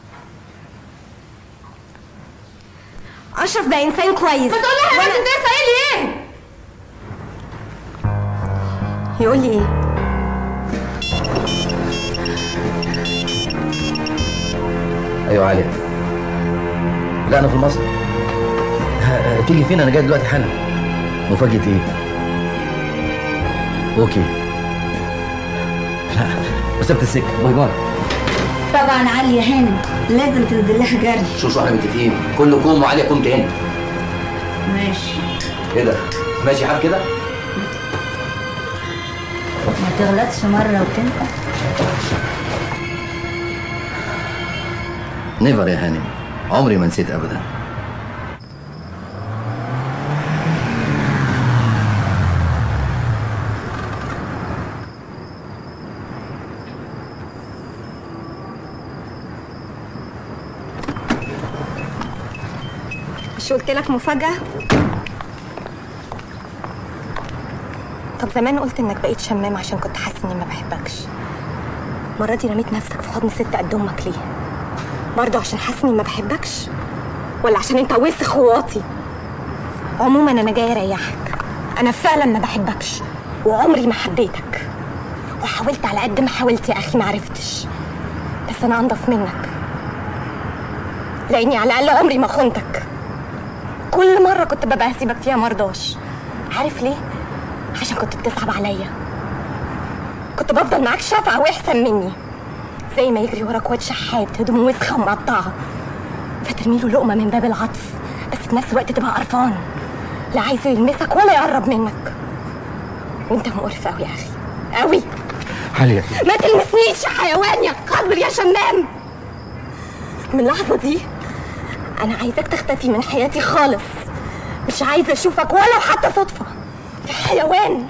اشرف ده انسان كويس
ما تقول لها يا بنت انت قايل لي ايه
يقول لي ايه
ايوه علي لا انا في المصنع ه- تيجي فين انا جاي دلوقتي حالا مفاجأة ايه؟ اوكي لا وسبت السكة باي باي
طبعا علي يا هانم لازم تنزل لها جري
شو شو احنا متفقين كله كوم وعلي كوم تاني
ماشي
ايه ده؟ ماشي حال كده؟
ما تغلطش مره وتنسى
نيفر يا هانم عمري ما نسيت ابدا
مش قلت لك مفاجاه طب زمان قلت انك بقيت شمام عشان كنت حاسس اني ما بحبكش المره دي رميت نفسك في حضن ست قد امك ليه برضه عشان حاسس اني ما بحبكش ولا عشان انت وسخ وواطي عموما انا جايه اريحك انا فعلا ما بحبكش وعمري ما حبيتك وحاولت على قد ما حاولت يا اخي ما عرفتش بس انا انضف منك لاني على الاقل عمري ما خنتك كل مره كنت ببقى هسيبك فيها مرضاش عارف ليه عشان كنت بتصعب عليا كنت بفضل معاك شفعة واحسن مني زي ما يجري وراك واد شحات هدومه وسخه ومقطعه فترمي له لقمه من باب العطف بس في نفس الوقت تبقى قرفان لا عايزه يلمسك ولا يقرب منك وانت مقرف قوي يا اخي قوي
عليا
ما تلمسنيش يا حيوان يا قذر يا شمام من اللحظه دي انا عايزاك تختفي من حياتي خالص مش عايزه اشوفك ولو حتى صدفه يا حيوان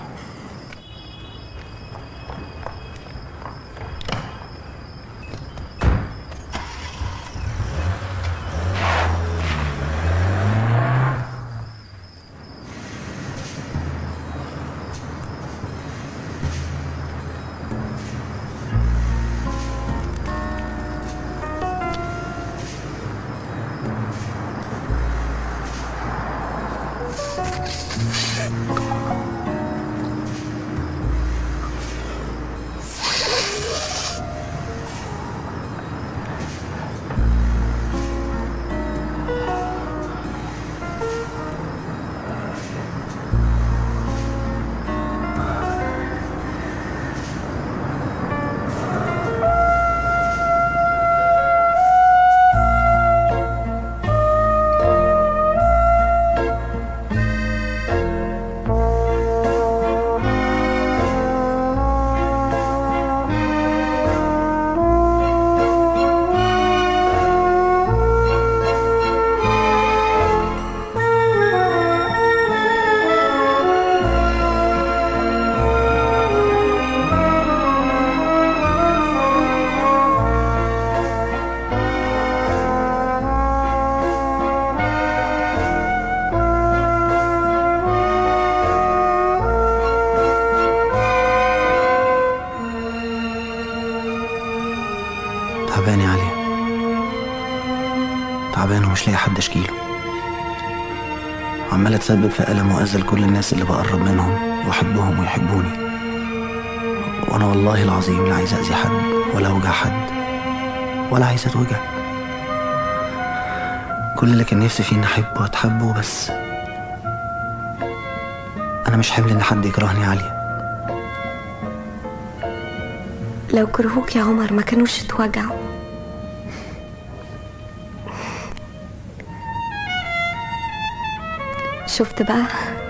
تعبان يا علي تعبان ومش لاقي حد اشكيله عمال اتسبب في ألم وأذى لكل الناس اللي بقرب منهم واحبهم ويحبوني وانا والله العظيم لا عايز اذي حد ولا اوجع حد ولا عايز اتوجع كل اللي كان نفسي فيه اني احبه واتحبه بس انا مش حمل ان حد يكرهني يا عليا
لو كرهوك يا عمر ما كانوش اتوجعوا شفت بقى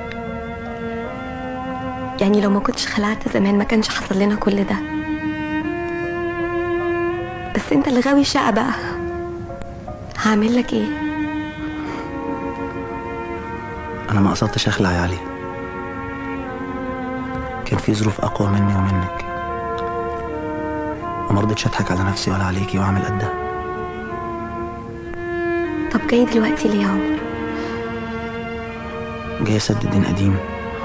يعني لو ما كنتش خلعت زمان ما كانش حصل لنا كل ده بس انت اللي غاوي شقة بقى هعمل لك ايه
انا ما قصدتش اخلع يا علي كان في ظروف اقوى مني ومنك وما رضيتش اضحك على نفسي ولا عليكي واعمل قدها
طب جاي دلوقتي ليه يا عمر
جاي اسدد دين قديم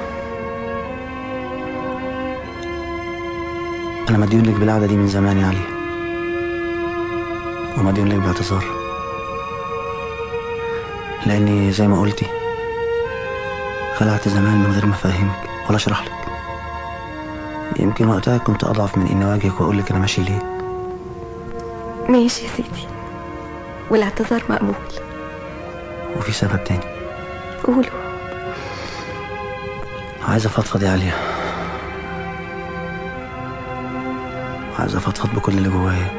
انا مديون لك بالقعده دي من زمان يا علي ومديون لك باعتذار لاني زي ما قلتي خلعت زمان من غير ما افهمك ولا اشرح لك يمكن وقتها كنت اضعف من اني اواجهك واقول لك انا ماشي ليه
ماشي يا سيدي والاعتذار مقبول
وفي سبب تاني
قولوا
عايز افضفض يا عليا عايز افضفض بكل اللي جوايا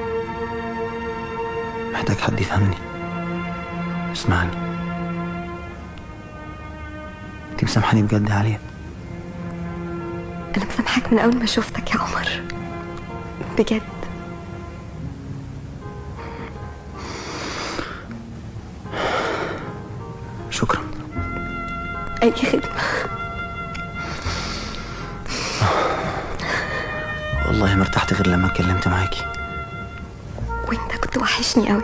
محتاج حد يفهمني اسمعني انت مسامحاني بجد يا عليا
انا مسامحاك من اول ما شفتك يا عمر بجد
شكرا
اي خدمة
والله ما ارتحت غير لما اتكلمت معاكي
وانت كنت وحشني قوي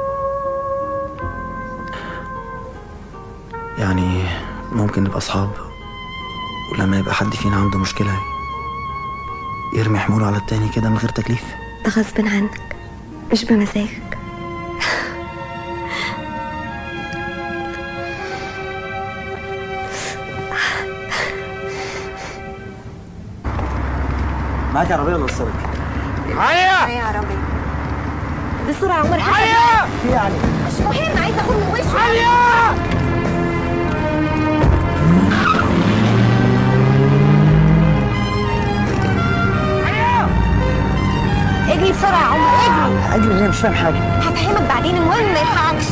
يعني ممكن نبقى اصحاب ولما يبقى حد فينا عنده مشكلة يرمي حموله على التاني كده من غير تكليف
ده غصب عنك مش بمزاجك
معاك عربية ولا وصلك؟
معايا يا عربي بسرعة عمر
معايا
في يعني
مش مهم عايزة اخد من وشه
معايا
اجري بسرعة يا عمر اجري
اجري ليه مش فاهم حاجة
هفهمك بعدين المهم ما يلحقكش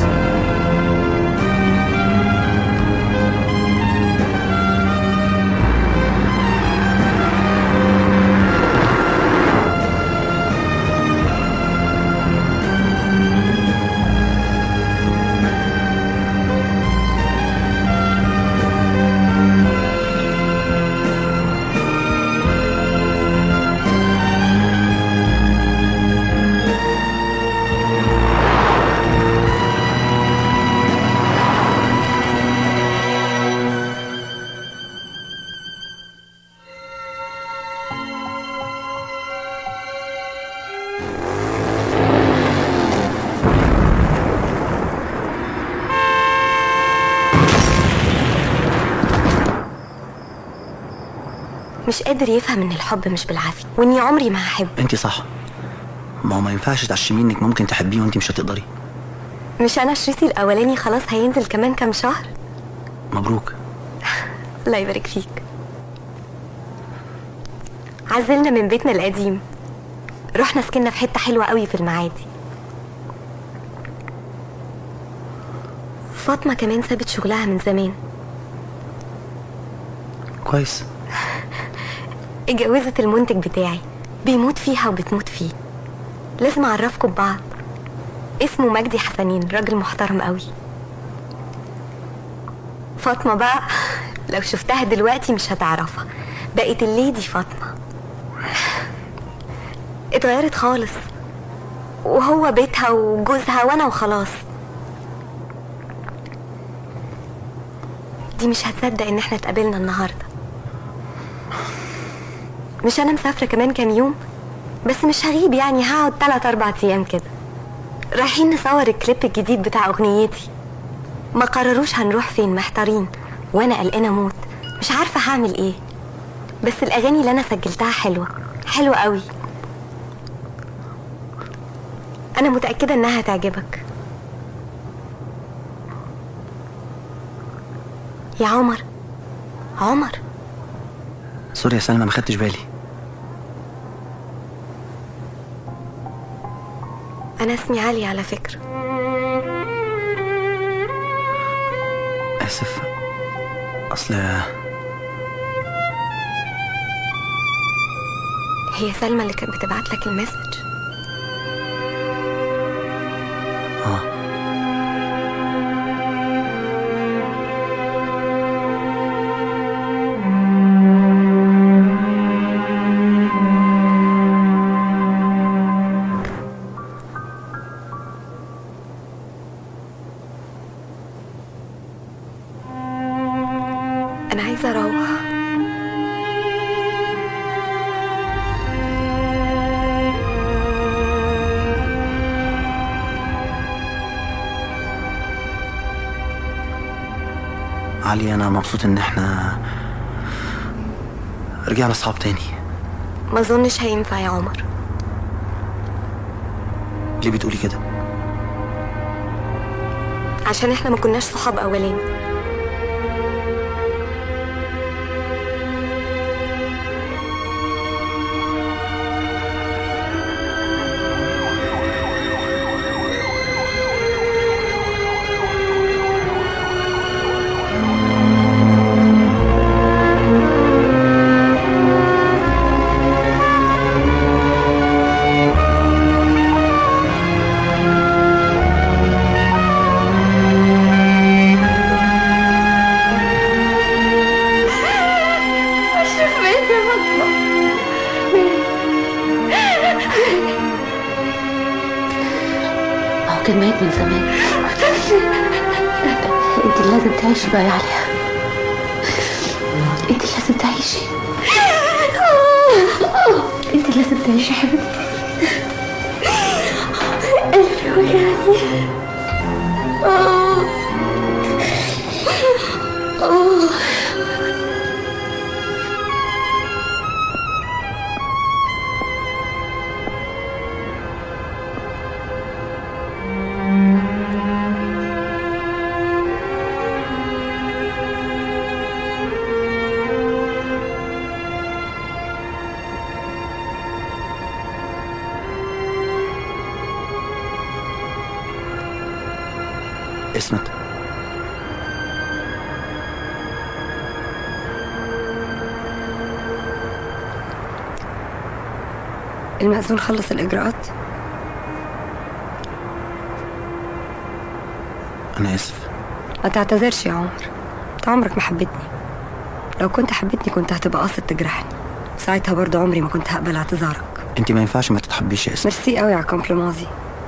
مش قادر يفهم ان الحب مش بالعافيه واني عمري ما هحب
انت صح ما هو ما ينفعش تعشميه انك ممكن تحبيه وانت مش هتقدري
مش انا شريطي الاولاني خلاص هينزل كمان كام شهر
مبروك
الله يبارك فيك عزلنا من بيتنا القديم رحنا سكننا في حته حلوه قوي في المعادي فاطمه كمان سابت شغلها من زمان
كويس
اتجوزت المنتج بتاعي بيموت فيها وبتموت فيه لازم اعرفكم ببعض اسمه مجدي حسنين راجل محترم قوي فاطمة بقى لو شفتها دلوقتي مش هتعرفها بقت الليدي فاطمة اتغيرت خالص وهو بيتها وجوزها وانا وخلاص دي مش هتصدق ان احنا اتقابلنا النهارده مش انا مسافره كمان كام يوم بس مش هغيب يعني هقعد تلات اربع ايام كده رايحين نصور الكليب الجديد بتاع اغنيتي ما قرروش هنروح فين محتارين وانا قلقانه موت مش عارفه هعمل ايه بس الاغاني اللي انا سجلتها حلوه حلوه قوي انا متاكده انها هتعجبك يا عمر عمر
سوري يا سلمى ما خدتش بالي
انا اسمي علي على فكره
اسف اصل
هي سلمى اللي كانت بتبعت لك المسج
اه
انا عايزه اروح
علي انا مبسوط ان احنا رجعنا اصحاب تاني
ما اظنش هينفع يا عمر
ليه بتقولي كده
عشان احنا ما كناش صحاب اولاني
اشرف مات يا فاطمة
هو كان ميت من زمان انت اللي لازم تعيشي بقى يا عليا انت اللي لازم تعيشي انت اللي لازم تعيشي يا حبيبتي
قلبي وجعني آه. آه.
اسمت
المأذون خلص الإجراءات
انا اسف
ما تعتذرش يا عمر انت عمرك ما حبيتني لو كنت حبيتني كنت هتبقى قاصد تجرحني ساعتها برضه عمري ما كنت هقبل اعتذارك
انت ما ينفعش ما تتحبيش يا اسمت
ميرسي قوي على الكومبليمون دي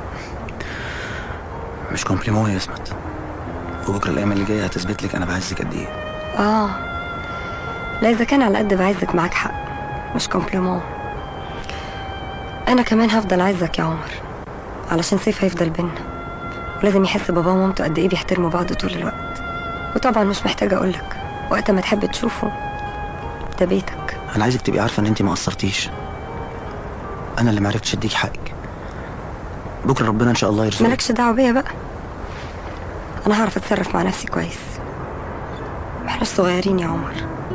مش كومبليمون يا اسمت وبكره الايام اللي جايه هتثبت لك انا بعزك قد ايه
اه لا اذا كان على قد بعزك معاك حق مش كومبليمون انا كمان هفضل عايزك يا عمر علشان سيف هيفضل بينا ولازم يحس باباه ومامته قد ايه بيحترموا بعض طول الوقت وطبعا مش محتاجه اقولك وقت ما تحب تشوفه ده بيتك
انا عايزك تبقي عارفه ان انت ما قصرتيش انا اللي معرفتش اديك حقك بكره ربنا ان شاء الله يرزقك
مالكش دعوه بيا بقى انا هعرف اتصرف مع نفسي كويس احنا صغيرين يا عمر